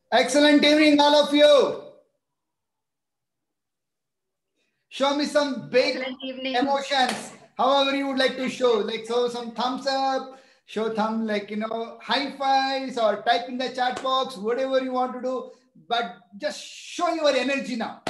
Excellent evening, all of you. Show me some big Excellent evening. emotions, however you would like to show. Like, so some thumbs up, show thumb, like, you know, high fives or type in the chat box, whatever you want to do. But just show your energy now.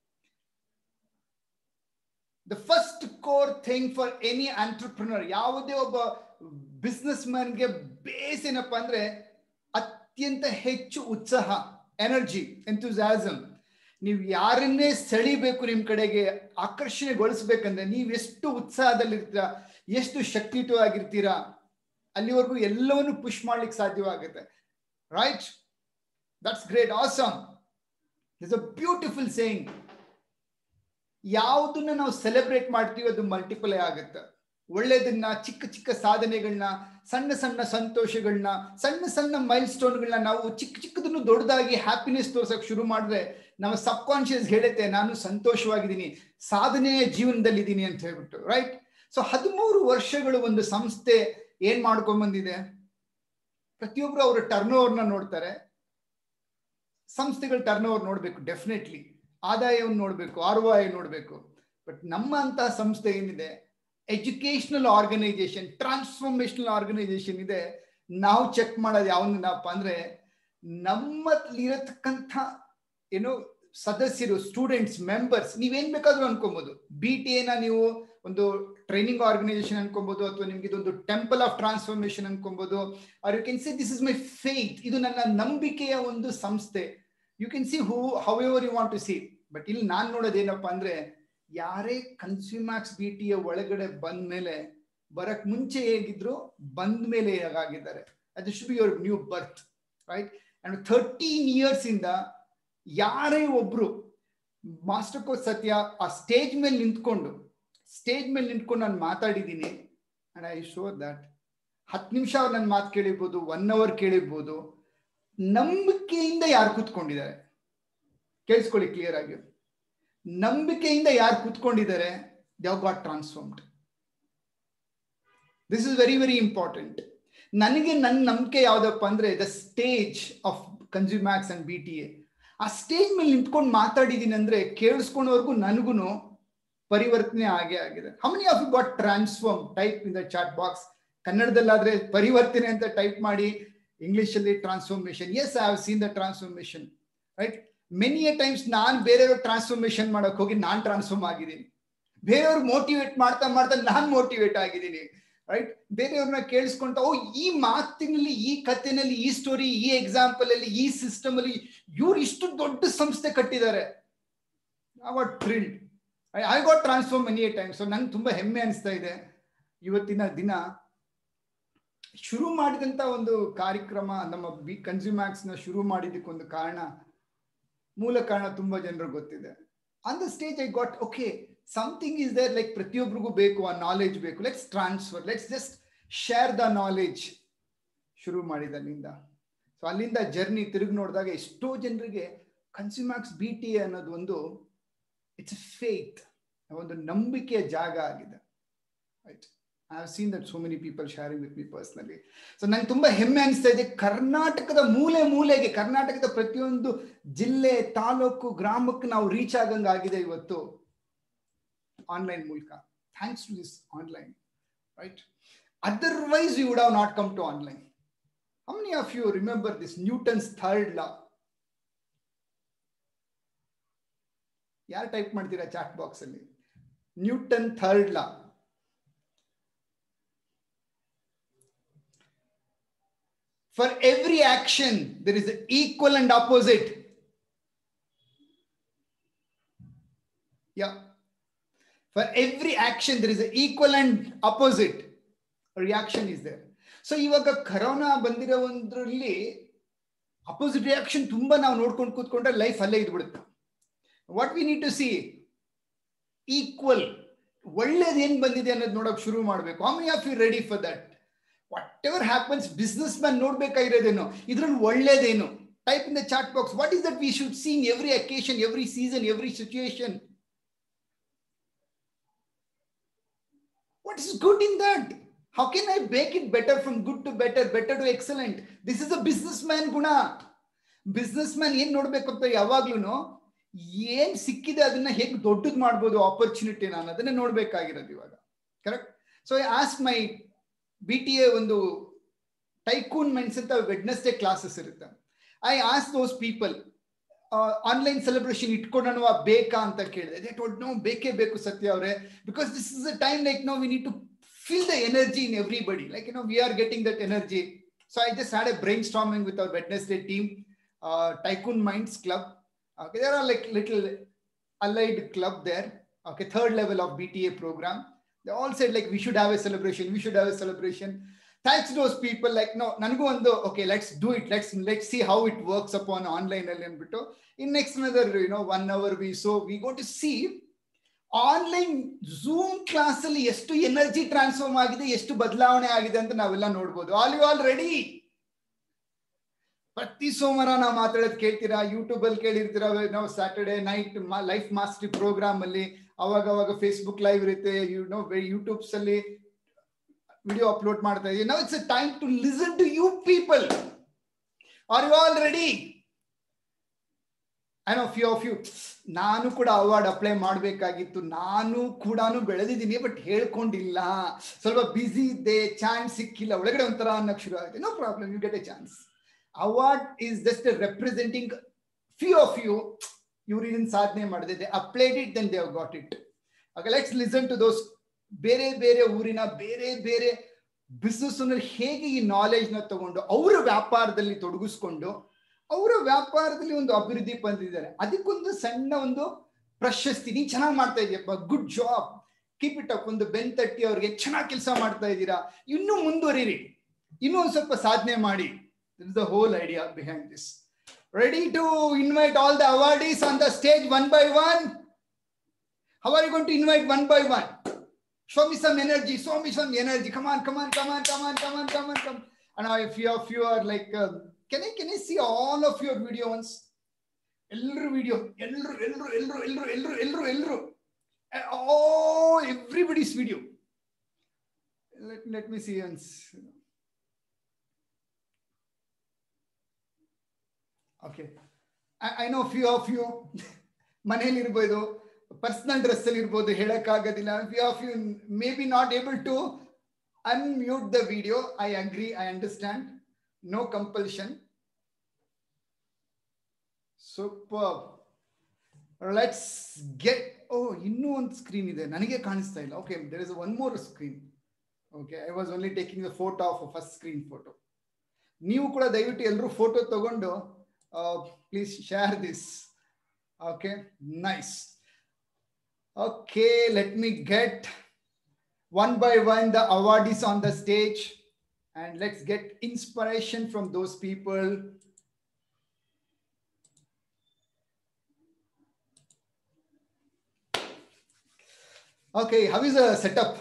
The first core thing for any entrepreneur, ಯಾವುದೇ ಒಬ್ಬ business ಮ್ಯಾನ್ಗೆ base ಏನಪ್ಪ ಅಂದ್ರೆ ಅತ್ಯಂತ ಹೆಚ್ಚು ಉತ್ಸಾಹ energy ಎಂಥೂಸಾಸಮ್ ನೀವು ಯಾರನ್ನೇ ಸೆಳಿಬೇಕು ನಿಮ್ಮ ಕಡೆಗೆ ಆಕರ್ಷಣೆಗೊಳಿಸ್ಬೇಕಂದ್ರೆ ನೀವು ಎಷ್ಟು ಉತ್ಸಾಹದಲ್ಲಿರ್ತೀರಾ ಎಷ್ಟು ಶಕ್ತಿಯುತವಾಗಿರ್ತೀರಾ ಅಲ್ಲಿವರೆಗೂ ಎಲ್ಲವನ್ನು ಪುಷ್ ಮಾಡ್ಲಿಕ್ಕೆ ಸಾಧ್ಯವಾಗುತ್ತೆ right that's great awesome is a beautiful saying ಯಾವುದನ್ನ ನಾವು ಸೆಲೆಬ್ರೇಟ್ ಮಾಡ್ತೀವಿ ಅದು ಮಲ್ಟಿಪ್ಲೈ ಆಗುತ್ತೆ ಒಳ್ಳೇದನ್ನ ಚಿಕ್ಕ ಚಿಕ್ಕ ಸಾಧನೆಗಳನ್ನ ಸಣ್ಣ ಸಣ್ಣ ಸಂತೋಷಗಳನ್ನ ಸಣ್ಣ ಸಣ್ಣ ಮೈಲ್ ಸ್ಟೋನ್ಗಳನ್ನ ನಾವು ಚಿಕ್ಕ ಚಿಕ್ಕದನ್ನು ದೊಡ್ಡದಾಗಿ ಹ್ಯಾಪಿನೆಸ್ ತೋರ್ಸಕ್ ಶುರು ಮಾಡಿದ್ರೆ ನಮ್ಮ ಸಬ್ ಕಾನ್ಶಿಯಸ್ ಹೇಳುತ್ತೆ ನಾನು ಸಂತೋಷವಾಗಿದ್ದೀನಿ ಸಾಧನೆಯ ಜೀವನದಲ್ಲಿದ್ದೀನಿ ಅಂತ ಹೇಳ್ಬಿಟ್ಟು ರೈಟ್ ಸೊ ಹದಿಮೂರು ವರ್ಷಗಳು ಒಂದು ಸಂಸ್ಥೆ ಏನ್ ಮಾಡ್ಕೊಂಡ್ ಬಂದಿದೆ ಪ್ರತಿಯೊಬ್ರು ಅವರ ಟರ್ನ್ ಓವರ್ನ ನೋಡ್ತಾರೆ ಸಂಸ್ಥೆಗಳ ಟರ್ನ್ ಓವರ್ ನೋಡ್ಬೇಕು ಡೆಫಿನೆಟ್ಲಿ ಆದಾಯವನ್ನು ನೋಡ್ಬೇಕು ಆರ್ ಒ ಐ ನೋಡ್ಬೇಕು ಬಟ್ ನಮ್ಮ ಅಂತಹ ಸಂಸ್ಥೆ ಏನಿದೆ ಎಜುಕೇಶನಲ್ ಆರ್ಗನೈಸೇಷನ್ ಟ್ರಾನ್ಸ್ಫಾರ್ಮೇಶನಲ್ ಆರ್ಗನೈಸೇಷನ್ ಇದೆ ನಾವು ಚೆಕ್ ಮಾಡೋದು ಯಾವನ್ನಪ್ಪ ಅಂದ್ರೆ ನಮ್ಮಲ್ಲಿರತಕ್ಕಂಥ ಏನು ಸದಸ್ಯರು ಸ್ಟೂಡೆಂಟ್ಸ್ ಮೆಂಬರ್ಸ್ ನೀವೇನ್ ಬೇಕಾದ್ರೂ ಅನ್ಕೊಬಹುದು ಬಿ ಟಿ ಎನ ನೀವು ಒಂದು ಟ್ರೈನಿಂಗ್ ಆರ್ಗನೈಸೇಷನ್ ಅನ್ಕೊಬಹುದು ಅಥವಾ ನಿಮ್ಗೆ ಇದೊಂದು ಟೆಂಪಲ್ ಆಫ್ ಟ್ರಾನ್ಸ್ಫಾರ್ಮೇಶನ್ ಅನ್ಕೊಬಹುದು or you can see this is my faith ಇದು ನನ್ನ ನಂಬಿಕೆಯ ಒಂದು ಸಂಸ್ಥೆ you can see who however you want to see but ಇಲ್ಲಿ ನಾನ್ ನೋಡೋದೇನಪ್ಪ ಅಂದ್ರೆ ಯಾರೇ ಕನ್ಸ್ಯೂಮ್ಯಾಕ್ಸ್ ಬಿ ಟಿಯ ಒಳಗಡೆ ಬಂದ ಮೇಲೆ ಬರಕ್ ಮುಂಚೆ ಹೇಗಿದ್ರು ಬಂದ ಮೇಲೆ ಹೇಗಾಗಿದ್ದಾರೆ ಅದು should be your new birth right and thirteen years ಇಂದ ಯಾರೇ ಒಬ್ರು ಮಾಸ್ಟರ್ ಕೋಚ್ ಸತ್ಯ ಆ ಸ್ಟೇಜ್ ಮೇಲೆ ನಿಂತ್ಕೊಂಡು ಸ್ಟೇಜ್ ಮೇಲೆ ನಿಂತ್ಕೊಂಡು ನಾನು ಮಾತಾಡಿದ್ದೀನಿ ಅಂಡ್ ಐ ಶೋ ದಟ್ ಹತ್ತು ನಿಮಿಷ ಅವ್ರು ನನ್ನ ಮಾತು ಕೇಳಿರ್ಬೋದು ಒನ್ ಅವರ್ ಕೇಳಿರ್ಬೋದು ನಂಬಿಕೆಯಿಂದ ಯಾರು ಕೂತ್ಕೊಂಡಿದ್ದಾರೆ ಕೇಳಿಸ್ಕೊಳ್ಳಿ ಕ್ಲಿಯರ್ ಆಗಿ ನಂಬಿಕೆಯಿಂದ ಯಾರು ಕೂತ್ಕೊಂಡಿದ್ದಾರೆ they've got transformed this is very very important ನನಗೆ ನನ್ನ ನಂಬಿಕೆ ಯಾವ್ದಪ್ಪ ಅಂದ್ರೆ the stage of Consumax and B T A ಆ ಸ್ಟೇಜ್ ಮೇಲೆ ನಿಂತ್ಕೊಂಡು ಮಾತಾಡಿದೀನಿ ಅಂದ್ರೆ ಕೇಳಿಸ್ಕೊಂಡವರೆಗೂ ನನಗೂ ಪರಿವರ್ತನೆ ಆಗೇ ಆಗಿದೆ how many of you got transform type in the chat box ಕನ್ನಡದಲ್ಲಾದ್ರೆ ಪರಿವರ್ತನೆ ಅಂತ ಟೈಪ್ ಮಾಡಿ ಇಂಗ್ಲಿಷ್ ಅಲ್ಲಿ transformation yes I have seen the transformation right many a times ನಾನು ಬೇರೆಯವ್ರ ಟ್ರಾನ್ಸ್ಫಾರ್ಮೇಶನ್ ಮಾಡಕ್ ಹೋಗಿ ನಾನ್ ಟ್ರಾನ್ಸ್ಫಾರ್ಮ್ ಆಗಿದ್ದೀನಿ ಬೇರೆಯವ್ರು ಮೋಟಿವೇಟ್ ಮಾಡ್ತಾ ಮಾಡ್ತಾ ನಾನ್ ಮೋಟಿವೇಟ್ ಆಗಿದ್ದೀನಿ ರೈಟ್ ಬೇರೆಯವ್ರನ್ನ ಕೇಳಿಸ್ಕೊಂತ ಓ ಈ ಮಾತಿನಲ್ಲಿ ಈ ಕಥೆನಲ್ಲಿ ಈ ಸ್ಟೋರಿ ಈ ಎಕ್ಸಾಂಪಲ್ ಅಲ್ಲಿ ಈ ಸಿಸ್ಟಮ್ ಅಲ್ಲಿ ಇವ್ರು ಇಷ್ಟು ದೊಡ್ಡ ಸಂಸ್ಥೆ ಕಟ್ಟಿದ್ದಾರೆ I what thrilled I got transform many a time so ನಂಗೆ ತುಂಬಾ ಹೆಮ್ಮೆ ಅನಿಸ್ತಾ ಇದೆ ಇವತ್ತಿನ ದಿನ ಶುರು ಮಾಡಿದಂತ ಒಂದು ಕಾರ್ಯಕ್ರಮ ನಮ್ಮ ಬಿ ಕನ್ಸ್ಯೂಮ್ಯಾಕ್ಸ್ ನ ಶುರು ಮಾಡಿದಕ್ಕೆ ಒಂದು ಕಾರಣ ಮೂಲ ಕಾರಣ ತುಂಬಾ ಜನರಿಗೆ ಗೊತ್ತಿದೆ on the stage I got okay something is there like ಪ್ರತಿಯೊಬ್ಬರಿಗೂ ಬೇಕು ಆ ನಾಲೆಜ್ ಬೇಕು let's transfer let's just share the knowledge ಶುರು ಮಾಡಿದ ಅಲ್ಲಿಂದ ಸೊ ಅಲ್ಲಿಂದ ಜರ್ನಿ ತಿರುಗಿ ನೋಡಿದಾಗ ಎಷ್ಟೋ ಜನರಿಗೆ ಕನ್ಸ್ಯೂಮ್ಯಾಕ್ಸ್ ಬಿ ಟಿ ಅನ್ನೋದು ಒಂದು ಇಟ್ಸ್ ಫೇತ್ ಒಂದು ನಂಬಿಕೆಯ ಜಾಗ ಆಗಿದೆ right I have seen that so many people sharing with me personally so ನಂಗೆ ತುಂಬಾ ಹೆಮ್ಮೆ ಅನಿಸ್ತಾ ಇದೆ ಕರ್ನಾಟಕದ ಮೂಲೆ ಮೂಲೆಗೆ ಕರ್ನಾಟಕದ ಪ್ರತಿಯೊಂದು ಜಿಲ್ಲೆ ತಾಲೂಕು ಗ್ರಾಮಕ್ಕೆ ನಾವು ರೀಚ್ ಆಗಂಗ ಆಗಿದೆ ಇವತ್ತು ಆನ್ಲೈನ್ ಮೂಲಕ thanks to this online right otherwise you would have not come to online how many of you remember this Newton's third law ಯಾರು ಟೈಪ್ ಮಾಡ್ತೀರಾ ಚಾಟ್ ಬಾಕ್ಸ್ ಅಲ್ಲಿ Newton third law For every action, there is an equal and opposite. Yeah. For every action, there is an equal and opposite reaction is there. So ಇವಾಗ corona ಬಂದಿರೋ ಒಂದ್ರಲ್ಲಿ opposite reaction ತುಂಬಾ ನಾವು ನೋಡ್ಕೊಂಡು ಕೂತ್ಕೊಂಡ್ರೆ life ಅಲ್ಲೇ ಇದ್ಬಿಡುತ್ತೆ what we need to see equal ಒಳ್ಳೇದು ಏನ್ ಬಂದಿದೆ ಅನ್ನೋದು ನೋಡಕ್ ಶುರು ಮಾಡಬೇಕು how many of you ready for that whatever happens business man ನೋಡ್ಬೇಕಾಗಿರೋದೇನು ಇದ್ರಲ್ಲಿ ಒಳ್ಳೇದೇನು type in the chat box what is that we should seen every occasion every season every situation what is good in that How can I make it better from good to better, better to excellent? This is a businessman guna. Business man ಏನ್ ನೋಡ್ಬೇಕು ಅಂತ ಯಾವಾಗ್ಲೂ ಏನ್ ಸಿಕ್ಕಿದೆ ಅದನ್ನ ಹೇಗೆ ದೊಡ್ಡದ್ ಮಾಡ್ಬೋದು ಆಪರ್ಚುನಿಟಿನ ಅನ್ನೋದನ್ನ ನೋಡ್ಬೇಕಾಗಿರೋದು ಇವಾಗ correct so I as my B T A ಒಂದು ಟೈಕೂನ್ ಮೈಂಡ್ಸ್ ಅಂತ ವೆಡ್ನೆಸ್ಡೇ ಕ್ಲಾಸಸ್ ಇರುತ್ತೆ I as those people online celebration ಇಟ್ಕೊಳ್ಳೋಣ ಬೇಕಾ ಅಂತ ಕೇಳಿದೆ ದೇ ಟೋಲ್ಡ್ ನೋ ಬೇಕೇ ಬೇಕು ಸತ್ಯ ಅವರೇ because this is a time like no we need to feel the energy in everybody. Like, you know, we are getting that energy. So I just had a brainstorming with our Wednesday team, uh, Tycoon Minds Club. Okay, there are like little allied club there. Okay, third level of BTA program. They all said like we should have a celebration. We should have a celebration. Thanks to those people. Like no, ನನಗೂ ಒಂದು okay, let's do it. Let's let's see how it works upon online ಅಲ್ಲಿ ಅಂದ್ಬಿಟ್ಟು in next another you know one hour we so we go to see online zoom class ಅಲ್ಲಿ ಎಷ್ಟು energy transform ಆಗಿದೆ ಎಷ್ಟು ಬದಲಾವಣೆ ಆಗಿದೆ ಅಂತ ನಾವೆಲ್ಲ ನೋಡ್ಬೋದು ಆಲ್ ಯು ಆಲ್ ರೆಡಿ ಪ್ರತಿ ಸೋಮವಾರ ನಾವು ಮಾತಾಡೋದು ಕೇಳ್ತೀರಾ ಯೂಟ್ಯೂಬ್ ಅಲ್ಲಿ ಕೇಳಿರ್ತೀರಾ ನಾವು Saturday night life mastery program ಅಲ್ಲಿ ಅವಾಗ ಅವಾಗ ಫೇಸ್ಬುಕ್ ಲೈವ್ ಇರುತ್ತೆ ಯು ನೋ ಯೂಟ್ಯೂಬ್ಸ್ ಅಲ್ಲಿ ವಿಡಿಯೋ ಅಪ್ಲೋಡ್ ಮಾಡ್ತಾ ಇದೀವಿ no it's a time to listen to you people are you all ready I know few of you ನಾನು ಕೂಡ ಅವಾರ್ಡ್ ಅಪ್ಲೈ ಮಾಡಬೇಕಾಗಿತ್ತು ನಾನು ಕೂಡ ಬೆಳೆದಿದ್ದೀನಿ ಬಟ್ ಹೇಳ್ಕೊಂಡಿಲ್ಲ ಸ್ವಲ್ಪ ಬ್ಯುಸಿ ಇದ್ದೆ ಚಾನ್ಸ್ ಸಿಕ್ಕಿಲ್ಲ ಒಳಗಡೆ ಒಂಥರ ಅನ್ನಕ್ಕೆ ಶುರು ಆಗುತ್ತೆ no problem you get a chance award is just representing few of you ಇವ್ರು ಇದನ್ನ ಸಾಧನೆ ಮಾಡಿದೆ they applied it then they have got it okay let's listen to those ಬೇರೆ ಬೇರೆ ಊರಿನ ಬೇರೆ ಬೇರೆ ಬಿಸ್ನೆಸ್ ಹೇಗೆ ಈ ನಾಲೆಜ್ನ ತಗೊಂಡು ಅವರ ವ್ಯಾಪಾರದಲ್ಲಿ ತೊಡಗಿಸ್ಕೊಂಡು ಅವರ ವ್ಯಾಪಾರದಲ್ಲಿ ಒಂದು ಅಭಿವೃದ್ಧಿ ಬಂದಿದ್ದಾರೆ ಅದಕ್ಕೊಂದು ಸಣ್ಣ ಒಂದು ಪ್ರಶಸ್ತಿ ನೀನ್ ಚೆನ್ನಾಗಿ ಮಾಡ್ತಾ ಇದೀಯಪ್ಪ good job keep it up ಒಂದು ಬೆನ್ ತಟ್ಟಿ ಅವ್ರಿಗೆ ಚೆನ್ನಾಗಿ ಕೆಲಸ ಮಾಡ್ತಾ ಇದ್ದೀರಾ ಇನ್ನೂ ಮುಂದುವರಿರಿ ಇನ್ನೂ ಒಂದು ಸ್ವಲ್ಪ ಸಾಧನೆ ಮಾಡಿ is the whole idea behind this ready to invite all the awardees on the stage one by one how are you going to invite one by one show me some energy show me some energy come on come on come on come on come on come on come and now if you of you are like um, can I can I see all of your video once? ಎಲ್ಲರೂ video ಎಲ್ಲರೂ ಎಲ್ಲರೂ ಎಲ್ಲರೂ ಎಲ್ಲರೂ ಎಲ್ಲರೂ ಎಲ್ಲರೂ ಎಲ್ಲರೂ all everybody's video. Let, let me see once. Okay. I, I know few of you ಮನೇಲಿ ಇರ್ಬೋದು ಪರ್ಸನಲ್ ಡ್ರೆಸ್ ಅಲ್ಲಿ ಇರ್ಬೋದು ಹೇಳಕ್ಕಾಗೋದಿಲ್ಲ few of you may be not able to unmute the video I agree I understand no compulsion. Super. Let's get. Oh, ಇನ್ನೂ ಒಂದು screen ಇದೆ ನನಗೆ ಕಾಣಿಸ್ತಾ ಇಲ್ಲ okay there is one more screen okay I was only taking the photo of first screen photo ನೀವು ಕೂಡ ದಯವಿಟ್ಟು ಎಲ್ಲರೂ ಫೋಟೋ ತಗೊಂಡು please share this okay nice okay let me get one by one the awardees on the stage and let's get inspiration from those people. Okay, how is the setup?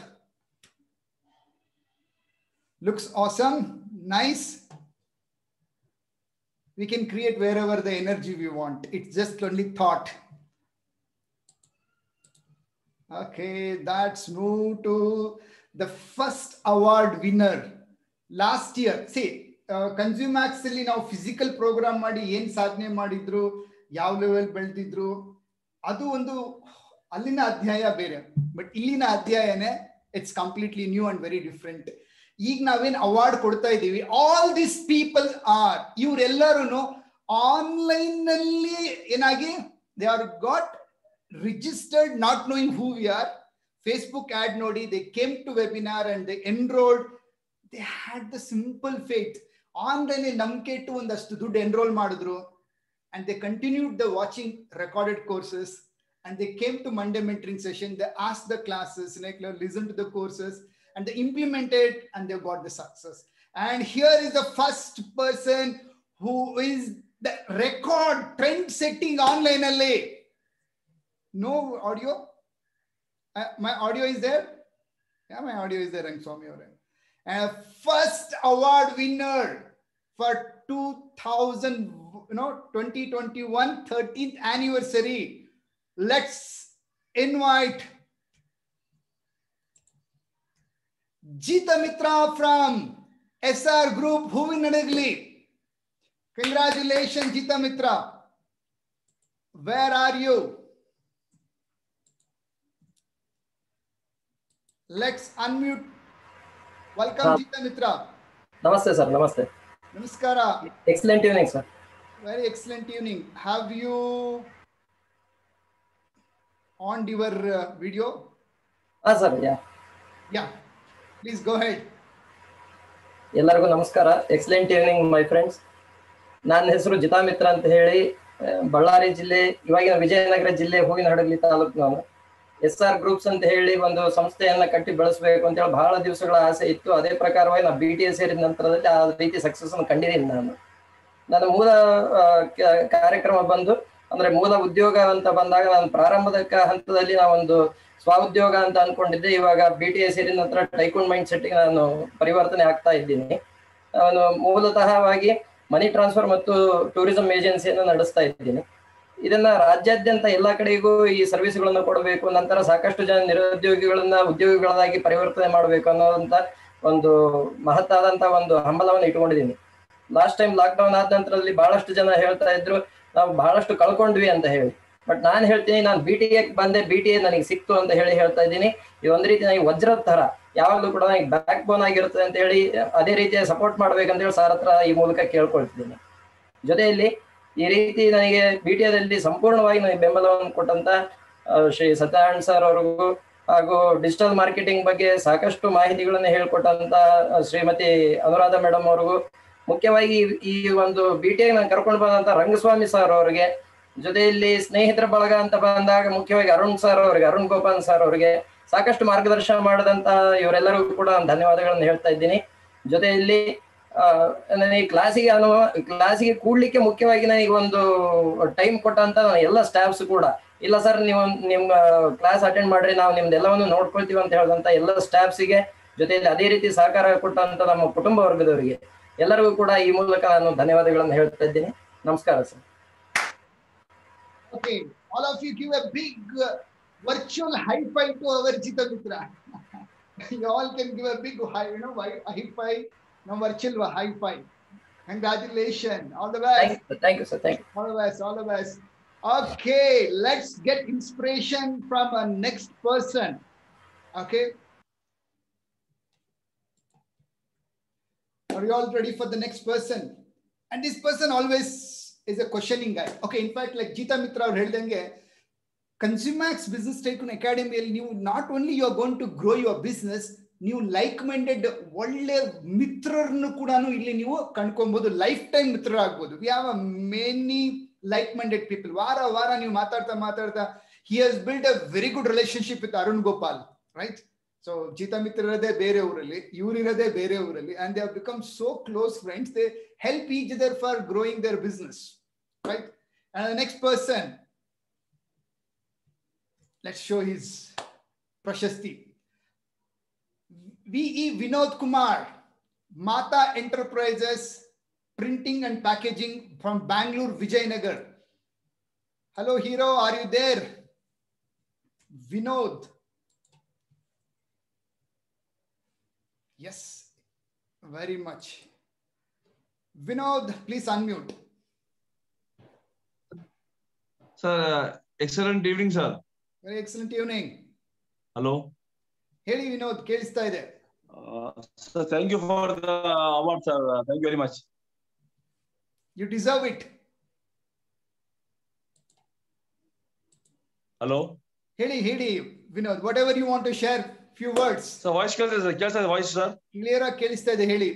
Looks awesome, nice. We can create wherever the energy we want. It's just only thought. Okay, that's move to the first award winner. Last year ಸಿ ಕನ್ಸ್ಯೂಮ್ಯಾಕ್ಸ್ ಅಲ್ಲಿ ನಾವು physical program ಮಾಡಿ ಏನ್ ಸಾಧನೆ ಮಾಡಿದ್ರು ಯಾವ level ಬೆಳೆದಿದ್ರು ಅದು ಒಂದು ಅಲ್ಲಿನ ಅಧ್ಯಾಯ ಬೇರೆ ಬಟ್ ಇಲ್ಲಿನ ಅಧ್ಯಾಯನೇ it's completely new and very different ಈಗ ನಾವೇನ್ ಅವಾರ್ಡ್ ಕೊಡ್ತಾ ಇದ್ದೀವಿ ಆಲ್ ದಿಸ್ ಪೀಪಲ್ ಆರ್ ಇವರೆಲ್ಲರೂ ಆನ್ಲೈನ್ ನಲ್ಲಿ ಏನಾಗಿ they are got registered not knowing who we are Facebook ad ನೋಡಿ they came to webinar and they enrolled they had the simple faith online ನಂಬಿಕೆ ಇಟ್ಟು ಒಂದಷ್ಟು ದುಡ್ಡು ಎನ್ರೋಲ್ ಮಾಡಿದ್ರು and they continued the watching recorded courses and they came to Monday mentoring session they as the classes like listen to the courses and they implemented and they got the success and here is the first person who is the record trend setting online ಅಲ್ಲಿ no audio my audio is there yeah my audio is there Rangaswamy ಅವರೇ and first award winner for 2000 you know 2021 13th anniversary let's invite Jita Mitra from SR Group Huvinadagli Congratulations, Jita Mitra. Where are you? Let's unmute. Welcome, Uh, Jita Mitra. ನಮಸ್ತೆ sir ನಮಸ್ತೆ Namaskara. Excellent evening sir Very excellent evening. Have you on your uh, video? ಹಾ sir yeah Yeah. Please go ahead. ಎಲ್ಲರಿಗೂ ನಮಸ್ಕಾರ excellent evening my friends ನನ್ನ ಹೆಸರು ಜಿತಾ ಮಿತ್ರ ಅಂತ ಹೇಳಿ ಆ, ಬಳ್ಳಾರಿ ಜಿಲ್ಲೆ ಇವಾಗಿನ ವಿಜಯನಗರ ಜಿಲ್ಲೆ ಹೂವಿನ ಹಡಗಲಿ ತಾಲೂಕು ನಾನು ಎಸ್ ಆರ್ ಗ್ರೂಪ್ಸ್ ಅಂತ ಹೇಳಿ ಒಂದು ಸಂಸ್ಥೆಯನ್ನ ಕಟ್ಟಿ ಬೆಳೆಸಬೇಕು ಅಂತ ಹೇಳಿ ಬಹಳ ದಿವಸಗಳ ಆಸೆ ಇತ್ತು ಅದೇ ಪ್ರಕಾರವಾಗಿ ನಾನು ಬಿ ಟಿ ಎಸ್ ಸೇರಿದ ನಂತರದಲ್ಲಿ ಆ ರೀತಿ ಸಕ್ಸಸ್ ಅನ್ನು ಕಂಡಿದ್ದೀನಿ ನಾನು ನನ್ನ ಮೂಲ ಆ, ಕ- ಕಾರ್ಯಕ್ರಮ ಬಂದು ಅಂದ್ರೆ ಮೂಲ ಉದ್ಯೋಗ ಅಂತ ಬಂದಾಗ ನಾನು ಪ್ರಾರಂಭದ ಕ- ಹಂತದಲ್ಲಿ ನಾವೊಂದು ಸ್ವಉದ್ಯೋಗ ಅಂತ ಅನ್ಕೊಂಡಿದ್ದೆ ಇವಾಗ ಬಿ ಟಿ ಎಸ್ ಸೇರಿದ ನಂತರ ಟೈಕೂನ್ ಮೈಂಡ್ ಸೆಟ್ಗೆ ನಾನು ಪರಿವರ್ತನೆ ಆಗ್ತಾ ಇದ್ದೀನಿ ನಾನು ಮೂಲತಃವಾಗಿ ಮನಿ ಟ್ರಾನ್ಸ್ಫರ್ ಮತ್ತು ಟೂರಿಸಂ ಏಜೆನ್ಸಿಯನ್ನು ನಡೆಸ್ತಾ ಇದ್ದೀನಿ ಇದನ್ನ ರಾಜ್ಯಾದ್ಯಂತ ಎಲ್ಲಾ ಕಡೆಗೂ ಈ ಸರ್ವಿಸ್ಗಳನ್ನು ಕೊಡಬೇಕು ನಂತರ ಸಾಕಷ್ಟು ಜನ ನಿರುದ್ಯೋಗಿಗಳನ್ನ ಉದ್ಯೋಗಿಗಳಾಗಿ ಪರಿವರ್ತನೆ ಮಾಡಬೇಕು ಅನ್ನೋದಂತ ಒಂದು ಮಹತ್ತಾದಂತ ಒಂದು ಹಂಬಲವನ್ನು ಇಟ್ಕೊಂಡಿದ್ದೀನಿ ಲಾಸ್ಟ್ ಟೈಮ್ ಲಾಕ್ಡೌನ್ ಆದ ನಂತರದಲ್ಲಿ ಬಹಳಷ್ಟು ಜನ ಹೇಳ್ತಾ ಇದ್ರು ನಾವು ಬಹಳಷ್ಟು ಕಳ್ಕೊಂಡ್ವಿ ಅಂತ ಹೇಳಿ ಬಟ್ ನಾನು ಹೇಳ್ತೀನಿ ನಾನು ಬಿ ಟಿ ಎ ಬಂದೆ ಬಿ ಟಿ ಎ ನನಗೆ ಸಿಕ್ತು ಅಂತ ಹೇಳಿ ಹೇಳ್ತಾ ಇದ್ದೀನಿ ಇದು ಒಂದ್ ರೀತಿ ನನಗೆ ವಜ್ರದ ತರ ಯಾವಾಗಲೂ ಕೂಡ ನನಗೆ ಬ್ಯಾಕ್ ಬೋನ್ ಆಗಿರುತ್ತೆ ಅಂತ ಹೇಳಿ ಅದೇ ರೀತಿಯ ಸಪೋರ್ಟ್ ಮಾಡ್ಬೇಕಂತ ಹೇಳಿ ಸರ್ ಹತ್ರ ಈ ಮೂಲಕ ಕೇಳ್ಕೊಳ್ತಿದ್ದೀನಿ ಜೊತೆಯಲ್ಲಿ ಈ ರೀತಿ ನನಗೆ ಬಿ ಟಿ ಎದಲ್ಲಿ ಸಂಪೂರ್ಣವಾಗಿ ನನಗೆ ಬೆಂಬಲವನ್ನು ಕೊಟ್ಟಂತ ಆ, ಶ್ರೀ ಸತ್ಯನಾರಾಯಣ್ ಸರ್ ಅವ್ರಿಗೂ ಹಾಗೂ ಡಿಜಿಟಲ್ ಮಾರ್ಕೆಟಿಂಗ್ ಬಗ್ಗೆ ಸಾಕಷ್ಟು ಮಾಹಿತಿಗಳನ್ನು ಹೇಳ್ಕೊಟ್ಟಂತ ಆ, ಶ್ರೀಮತಿ ಅನುರಾಧ ಮೇಡಮ್ ಅವ್ರಿಗೂ ಮುಖ್ಯವಾಗಿ ಈ- ಈ ಒಂದು ಬಿ ಟಿ ನಾನು ಕರ್ಕೊಂಡು ಬಂದಂತ ರಂಗಸ್ವಾಮಿ ಸರ್ ಅವರಿಗೆ ಜೊತೆಯಲ್ಲಿ ಸ್ನೇಹಿತರ ಬಳಗ ಅಂತ ಬಂದಾಗ ಮುಖ್ಯವಾಗಿ ಅರುಣ್ ಸರ್ ಅವರಿಗೆ ಅರುಣ್ ಗೋಪಾಲ್ ಸರ್ ಅವರಿಗೆ ಸಾಕಷ್ಟು ಮಾರ್ಗದರ್ಶನ ಮಾಡಿದಂತ ಇವರೆಲ್ಲರಿಗೂ ಕೂಡ ನಾನು ಧನ್ಯವಾದಗಳನ್ನು ಹೇಳ್ತಾ ಇದ್ದೀನಿ ಜೊತೆಯಲ್ಲಿ ಆ, ನನಗೆ ಕ್ಲಾಸಿಗೆ ಅನುಭವ ಕ್ಲಾಸಿಗೆ ಕೂಡ್ಲಿಕ್ಕೆ ಮುಖ್ಯವಾಗಿ ನನಗೆ ಒಂದು ಟೈಮ್ ಕೊಟ್ಟಂತ ನನ್ನ ಎಲ್ಲ ಸ್ಟಾಫ್ಸ್ ಕೂಡ ಇಲ್ಲ ಸರ್ ನೀವು ನಿಮ್ಮ ಕ್ಲಾಸ್ ಅಟೆಂಡ್ ಮಾಡ್ರಿ ನಾವು ನಿಮ್ದೆಲ್ಲವನ್ನು ನೋಡ್ಕೊಳ್ತೀವಿ ಅಂತ ಹೇಳಿದಂತ ಎಲ್ಲ ಸ್ಟಾಫ್ಸಿಗೆ ಜೊತೆಯಲ್ಲಿ ಅದೇ ರೀತಿ ಸಹಕಾರ ಕೊಟ್ಟಂತ ನಮ್ಮ ಕುಟುಂಬ ವರ್ಗದವರಿಗೆ ಎಲ್ಲರಿಗೂ ಕೂಡ ಈ ಮೂಲಕ ನಾನು ಧನ್ಯವಾದಗಳನ್ನು ಹೇಳ್ತಾ ಇದ್ದೀನಿ ನಮಸ್ಕಾರ sir Okay, all of you give a big uh, virtual high five to our Jita Mitra. you all can give a big high, you know, high, high five, no virtual high five. Congratulations, all the best, thank you thank you sir thank you all the best, all the best. Okay, let's get inspiration from a next person. Okay. Are you all ready for the next person? And this person always is a questioning guy. Okay, in fact, like Jita Mitra ಅವ್ರು ಹೇಳ್ದಂಗೆ ಕನ್ಸ್ಯೂಮ್ಯಾಕ್ಸ್ business tycoon ಅಕಾಡೆಮಿಯಲ್ಲಿ ನೀವು not only you are going to grow your business ನೀವು like minded ಒಳ್ಳೆ ಮಿತ್ರರನ್ನು ಕೂಡ ಇಲ್ಲಿ ನೀವು ಕಂಡ್ಕೊಬಹುದು ಲೈಫ್ ಟೈಮ್ ಮಿತ್ರರಾಗ್ಬೋದು we have a many like minded people ವಾರ ವಾರ ನೀವು ಮಾತಾಡ್ತಾ ಮಾತಾಡ್ತಾ he has build a very good relationship with Arun Gopal right so Jita Mitra ಇರೋದೇ ಬೇರೆ ಊರಲ್ಲಿ ಇವರಿರೋದೇ ಬೇರೆ ಊರಲ್ಲಿ and they become so close friends they help each other for growing there business right and next person let's show his prashasti. V.E. Vinod Kumar, Mata Enterprises, Printing and Packaging from Bangalore, Vijayanagar. Hello, hero, are you there? Vinod. Yes, very much. Vinod, please unmute. Sir, uh, excellent evening, sir. Very excellent evening. Hello. ಹೇಳಿ ವಿನೋದ್ ಕೇಳಿಸ್ತಾ ಇದೆ Uh, sir, thank you for the award, sir. Uh, thank you very much. You deserve it Hello. ಹೇಳಿ ಹೇಳಿ Vinod whatever you want to share few words Sir, voice ಕೇಳ್ತಾ ಕೇಳ್ತಾ voice sir clear ಆಗಿ ಕೇಳಿಸ್ತಾ ಇದೆ ಹೇಳಿ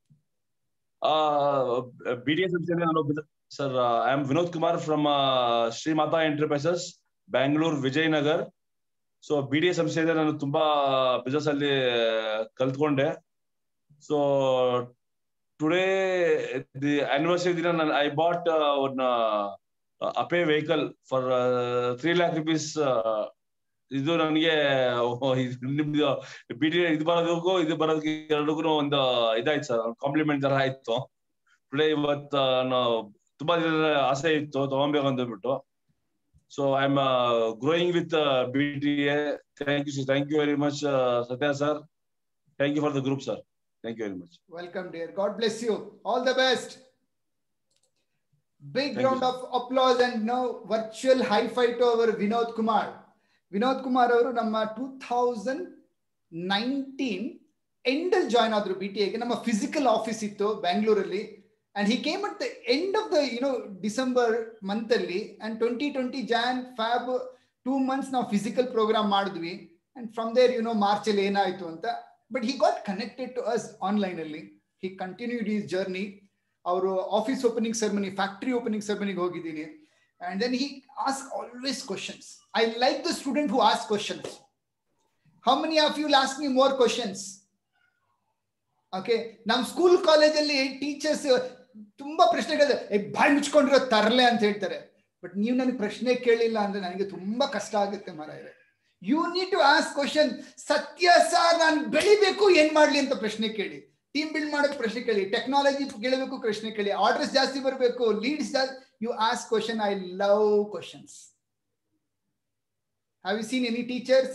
ಬಿ ಡಿ ಎಸ್ ನಾನು sir I am Vinod Kumar from Shri Mata enterprises Bangalore Vijayanagar so B D S ಸಂಸ್ಥೆಯಿಂದ ನಾನು ತುಂಬಾ ಬಿಸ್ನೆಸ್ ಅಲ್ಲಿ ಕಲ್ತ್ಕೊಂಡೆ ಸೊ ಟುಡೇ ದಿ ಆನಿವರ್ಸರಿ ದಿನ ನಾನು I bought one Ape vehicle for three lakh rupees ಇದು ನನಗೆ ನಿಮ್ದು ಬಿ ಟಿ ಇದು ಬರೋದಕ್ಕೂ ಇದು ಬರೋದಕ್ಕೆ ಎರಡಕ್ಕೂ ಒಂದು ಇದಾಯ್ತು ಸರ್ ಕಾಂಪ್ಲಿಮೆಂಟ್ ತರ ಆಯ್ತು ಟುಡೇ ಇವತ್ತು ನಾನು ತುಂಬಾ ದಿನದ ಆಸೆ ಇತ್ತು ತಗೊಬೇಕು ಅಂತ ಹೇಳ್ಬಿಟ್ಟು so I am growing with B T A thank you thank you very much Satya sir thank you for the group sir thank you very much welcome dear God bless you all the best Big Thank round you, of applause and now virtual high five to our Vinod Kumar. Vinod Kumar ಅವರು ನಮ್ಮ two thousand nineteen ಎಂಡಲ್ join ಆದ್ರು B T ಎಗೆ ನಮ್ಮ physical office ಇತ್ತು ಬ್ಯಾಂಗ್ಳೂರಲ್ಲಿ and he came at the end of the you know December month ಅಲ್ಲಿ and twenty twenty Jan Feb two months ನಾವು ಫಿಸಿಕಲ್ ಪ್ರೋಗ್ರಾಮ್ ಮಾಡಿದ್ವಿ and from there you know March ಅಲ್ಲಿ ಏನಾಯ್ತು ಅಂತ but he got connected to us online ಅಲ್ಲಿ he continued his journey ಅವರು office opening ceremony factory opening ಸೆರೆಮನಿಗೆ ಹೋಗಿದ್ದೀನಿ and then he asks always questions. I like the student who asks questions. How many of you will ask me more questions? Okay ನಮ್ಮ school ಕಾಲೇಜಲ್ಲಿ teachers ತುಂಬಾ ಪ್ರಶ್ನೆಗಳಿದೆ ಏ ಬಾಯಿ ಮುಚ್ಕೊಂಡಿರೋ ತರಲೆ ಅಂತ ಹೇಳ್ತಾರೆ ಬಟ್ ನೀವು ನನಗೆ ಪ್ರಶ್ನೆ ಕೇಳಿಲ್ಲ ಅಂದ್ರೆ ನನಗೆ ತುಂಬಾ ಕಷ್ಟ ಆಗುತ್ತೆ ಮಾರಾಯರೆ you need to ask question Satya sir ನಾನು ಬೆಳಿಬೇಕು ಏನ್ ಮಾಡ್ಲಿ ಅಂತ ಪ್ರಶ್ನೆ ಕೇಳಿ ಟೀಮ್ ಬಿಲ್ಡ್ ಮಾಡೋಕೆ ಪ್ರಶ್ನೆ ಕೇಳಿ ಟೆಕ್ನಾಲಜಿ ಕೇಳಬೇಕು ಪ್ರಶ್ನೆ ಕೇಳಿ ಆರ್ಡರ್ಸ್ ಜಾಸ್ತಿ ಬರಬೇಕು ಲೀಡ್ಸ್ ಜಾಸ್ತಿ you ask question i love questions have you seen any teachers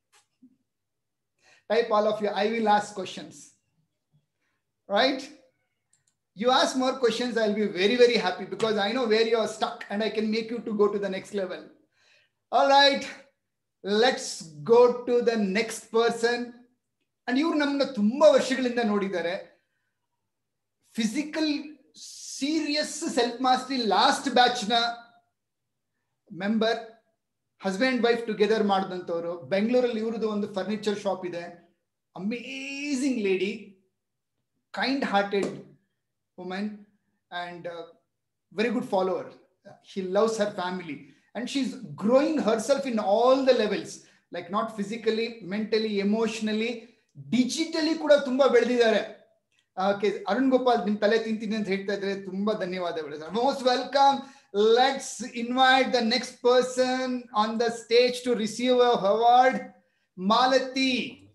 type all of you i will ask questions right you ask more questions i'll be very very happy because i know where you are stuck and i can make you to go to the next level all right let's go to the next person and ಇವ್ರು ನಮ್ಮನ್ನ ತುಂಬಾ ವರ್ಷಗಳಿಂದ ನೋಡಿದ್ದಾರೆ physical serious self mastery last batch ನ member husband wife together ಮಾಡಿದಂಥವ್ರು ಬೆಂಗಳೂರಲ್ಲಿ ಇವ್ರದ್ದು ಒಂದು ಫರ್ನಿಚರ್ ಶಾಪ್ ಇದೆ amazing lady kind hearted women and very good follower he loves her family and she is growing herself in all the levels like not physically mentally emotionally digitally ಕೂಡ ತುಂಬಾ ಬೆಳೆದಿದ್ದಾರೆ okay Arun Gopal ನಿಮ್ ತಲೆ ತಿಂತೀನಿ ಅಂತ ಹೇಳ್ತಾ ಇದ್ರೆ ತುಂಬಾ ಧನ್ಯವಾದಗಳು most welcome let's invite the next person on the stage to receive award Malathi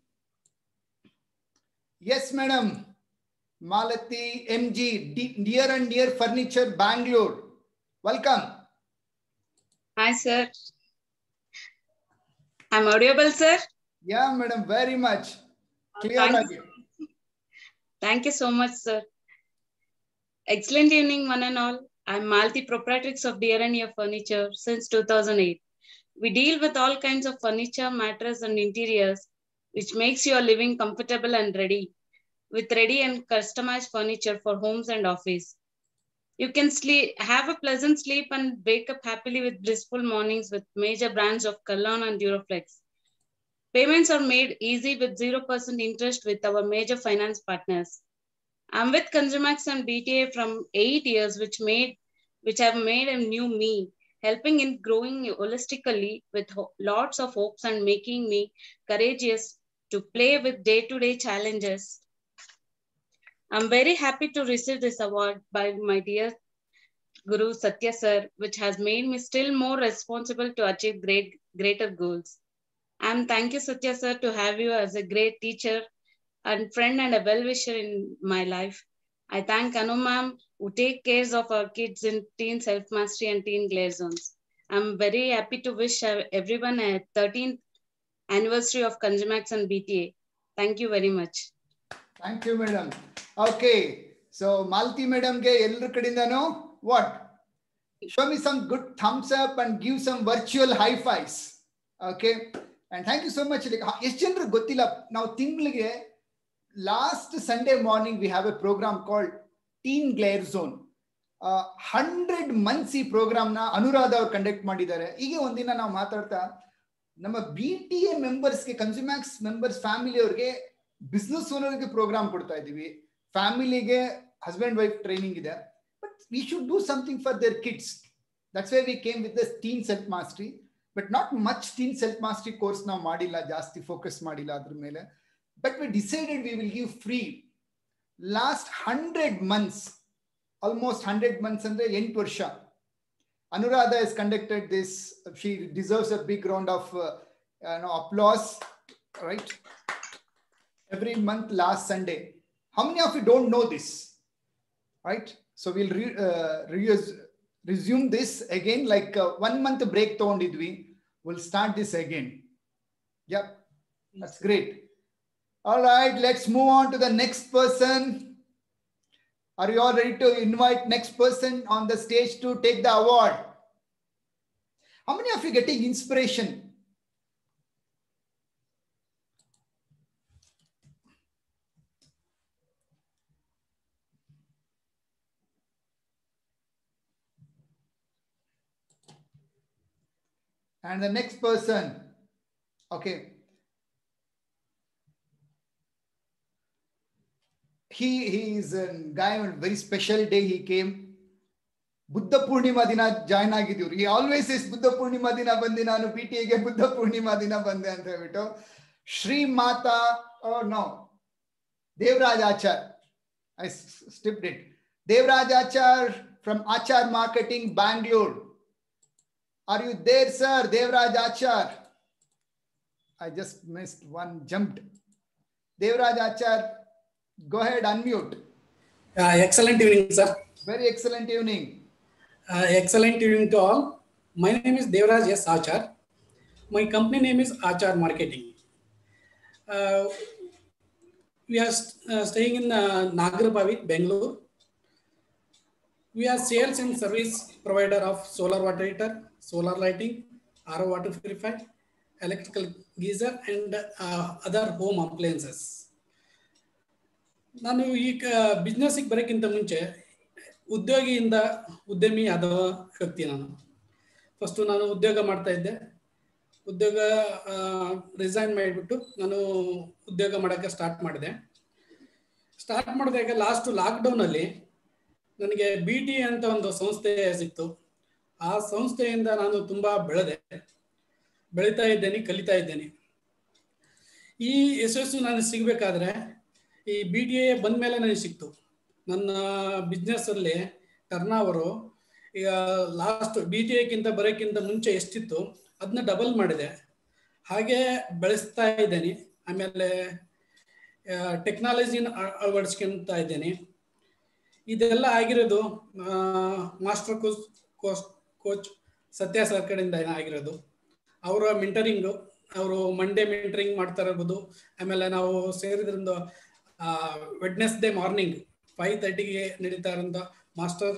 S madam Malathi M G near and near furniture Bangalore welcome Hi, sir. I'm audible, sir. Yeah madam very much clear Thank ಆಗಿ Thank you so much, sir. Excellent evening, one and all. I'm Malti, proprietrix of Dear and Ear Furniture since 2008. We deal with all kinds of furniture, mattress, and interiors, which makes your living comfortable and ready, with ready and customized furniture for homes and office. You can sleep, have a pleasant sleep and wake up happily with blissful mornings with major brands of Kalon and Duraflex. Payments are made easy with 0% interest with our major finance partners. I'm with Consumax and BTA from eight years, which made which have made a new me, helping in growing holistically with ho- lots of hopes and making me courageous to play with day-to-day challenges. I'm very happy to receive this award by my dear Guru Satya sir, which has made me still more responsible to achieve great greater goals. I'm thank you, Satya sir, to have you as a great teacher and friend and a well-wisher in my life. I thank Anu ma'am who take care of our kids in teen self-mastery and teen glare zones. I'm very happy to wish uh, everyone a 13th anniversary of Conjumax and BTA. Thank you very much. Thank you madam okay so Malathi ಮೇಡಮ್ಗೆ ಎಲ್ಲರ ಕಡೆಯಿಂದನೂ what show me some good thumbs up and give some virtual high fives okay and thank you so much ಎಷ್ಟು ಜನರಿಗೆ ಗೊತ್ತಿಲ್ಲ ನಾವು ತಿಂಗಳಿಗೆ last Sunday morning we have a program called teen glare zone hundred months ಈ ಪ್ರೋಗ್ರಾಮ್ನ ಅನುರಾಧ ಅವ್ರು conduct ಮಾಡಿದ್ದಾರೆ ಈಗ ಒಂದಿನ ನಾವು ಮಾತಾಡ್ತಾ ನಮ್ಮ ಬಿ ಟಿ ಎ ಮೆಂಬರ್ಸ್ಗೆ ಕನ್ಸ್ಯೂಮ್ಯಾಕ್ಸ್ ಮೆಂಬರ್ಸ್ ಫ್ಯಾಮಿಲಿ ಅವ್ರಿಗೆ ಬಿಸ್ನೆಸ್ ಓನರ್ಗೆ ಪ್ರೋಗ್ರಾಮ್ ಕೊಡ್ತಾ ಇದ್ದೀವಿ ಫ್ಯಾಮಿಲಿಗೆ ಹಸ್ಬೆಂಡ್ ವೈಫ್ ಟ್ರೈನಿಂಗ್ ಇದೆ but we should do something for their kids that's why we came with the teen self mastery but not much teen self mastery course ನಾವು ಮಾಡಿಲ್ಲ ಜಾಸ್ತಿ focus ಮಾಡಿಲ್ಲ ಅದ್ರ ಮೇಲೆ but we decided we will give free last hundred months almost hundred months ಅಂದ್ರೆ ಎಂಟು ವರ್ಷ Anuradha is conducted this she deserves a big round of applause right every month last Sunday. How many of you don't know this? Right? So we'll re, uh, re- resume this again, like uh, one month break ತಗೊಂಡಿದ್ವಿ. We'll start this again. Yep, that's great. All right, let's move on to the next person. Are you all ready to invite next person on the stage to take the award? How many of you getting inspiration? And the next person, okay. He, he is a guy on a very special day he came. Buddha Purnima ದಿನ join ಆಗಿದ್ದೀವ್ರಿ ಈ always is Buddha Purnima ದಿನ ಬಂದು ನಾನು P T ಎಗೆ ಬುದ್ಧ ಪೂರ್ಣಿಮಾ ದಿನ ಬಂದೆ ಅಂತ ಹೇಳ್ಬಿಟ್ಟು Shri Mata no Devaraj Achar I stepped it Devaraj Achar from Achar marketing Bangalore Are you there, sir? Devraj Achar. I just missed one, jumped. Devraj Achar, go ahead, unmute. Uh, excellent evening, sir. Very excellent evening. Uh, excellent evening to all. My name is Devraj S. Achar. My company name is Achar Marketing. Uh, we are st- uh, staying in uh, Nagarpavit, Bangalore. We are sales and service provider of solar water heater, solar lighting, RO water purifier, electrical geyser, and uh, other home appliances. ನಾನು ಈಗ ಬಿಸ್ನೆಸ್ಸಿಗೆ ಬರೋಕ್ಕಿಂತ ಮುಂಚೆ ಉದ್ಯೋಗಿಯಿಂದ ಉದ್ಯಮಿ ಆದ ವ್ಯಕ್ತಿ ನಾನು first ನಾನು ಉದ್ಯೋಗ ಮಾಡ್ತಾ ಇದ್ದೆ ಉದ್ಯೋಗ ರಿಸೈನ್ ಮಾಡಿಬಿಟ್ಟು ನಾನು ಉದ್ಯೋಗ ಮಾಡೋಕ್ಕೆ ಸ್ಟಾರ್ಟ್ ಮಾಡಿದೆ ಸ್ಟಾರ್ಟ್ ಮಾಡಿದಾಗ ಲಾಸ್ಟು ಲಾಕ್ಡೌನಲ್ಲಿ ನನಗೆ ಬಿ ಟಿ ಅಂತ ಒಂದು ಸಂಸ್ಥೆ ಸಿಕ್ತು ಆ ಸಂಸ್ಥೆಯಿಂದ ನಾನು ತುಂಬ ಬೆಳೆದೆ ಬೆಳೀತಾ ಇದ್ದೇನೆ ಕಲಿತಾ ಇದ್ದೇನೆ ಈ ಯಶಸ್ಸು ನನಗೆ ಸಿಗಬೇಕಾದ್ರೆ ಈ ಬಿ ಟಿ ಎ ಬಂದ ಮೇಲೆ ನನಗೆ ಸಿಕ್ತು ನನ್ನ ಬಿಸ್ನೆಸ್ಸಲ್ಲಿ ಟರ್ನ್ ಓವರು ಈಗ ಲಾಸ್ಟ್ ಬಿ ಟಿ ಎಕ್ಕಿಂತ ಬರೋಕ್ಕಿಂತ ಮುಂಚೆ ಎಷ್ಟಿತ್ತು ಅದನ್ನ ಡಬಲ್ ಮಾಡಿದೆ ಹಾಗೆ ಬೆಳೆಸ್ತಾ ಇದ್ದೇನೆ ಆಮೇಲೆ ಟೆಕ್ನಾಲಜಿನ ಅಳವಡಿಸ್ಕೊಂತ ಇದ್ದೇನೆ ಇದೆಲ್ಲ ಆಗಿರೋದು master coach coach coach Satya sir ಕಡೆಯಿಂದ ಆಗಿರೋದು ಅವರ ಮೆಂಟರಿಂಗು ಅವರು ಮಂಡೇ ಮೆಂಟರಿಂಗ್ ಮಾಡ್ತಾ ಇರ್ಬೋದು ಆಮೇಲೆ ನಾವು ಸೇರಿದ್ರಿಂದ ವೆಡ್ನೆಸ್ಡೇ ಮಾರ್ನಿಂಗ್ ಫೈವ್ ತರ್ಟಿಗೆ ನಡೀತಾ ಇರೋಂಥ ಮಾಸ್ಟರ್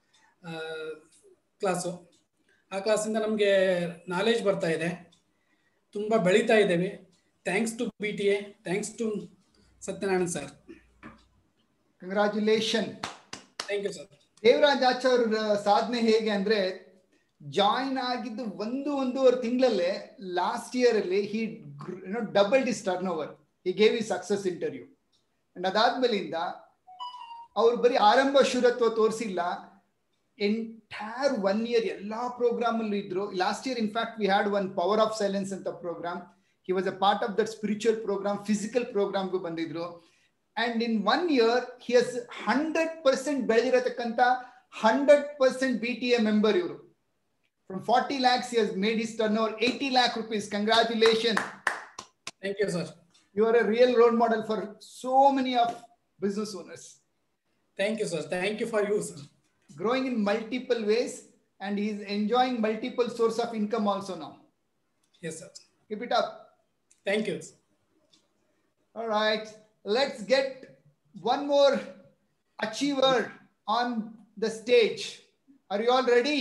ಕ್ಲಾಸು ಆ ಕ್ಲಾಸಿಂದ ನಮಗೆ ನಾಲೆಜ್ ಬರ್ತಾ ಇದೆ ತುಂಬ ಬೆಳೀತಾ ಇದ್ದೇವೆ thanks to B T A thanks to Satyanarayana sir congratulation thank you sir Devaraj Achar ಸಾಧನೆ ಹೇಗೆ ಅಂದ್ರೆ ಜಾಯಿನ್ ಆಗಿದ್ದು ಒಂದು ಒಂದೂವರೆ ತಿಂಗಳಲ್ಲೇ ಲಾಸ್ಟ್ ಇಯರ್ ಅಲ್ಲಿ he no double this turn over he gave a success interview and ಅದಾದ್ಮೇಲಿಂದ ಅವ್ರು ಬರೀ ಆರಂಭ ಶೂರತ್ವ ತೋರಿಸಿಲ್ಲ ಎಂಟೈರ್ ಒನ್ ಇಯರ್ ಎಲ್ಲಾ ಪ್ರೋಗ್ರಾಮ್ ಅಲ್ಲೂ ಇದ್ರು last year in fact we had one power of silence ಅಂತ program he was a part of that spiritual program physical program ಬಂದಿದ್ರು and in one year he has hundred percent ಬೆಳೆದಿರತಕ್ಕಂತ hundred percent B T A member ಇವರು from forty lakhs he has made his turn over eighty lakh rupees congratulation thank you sir you are a real role model for so many of business owners thank you sir thank you for you sir growing in multiple ways and he's enjoying multiple source of income also now yes sir keep it up thank you all right let's get one more achiever on the stage are you all ready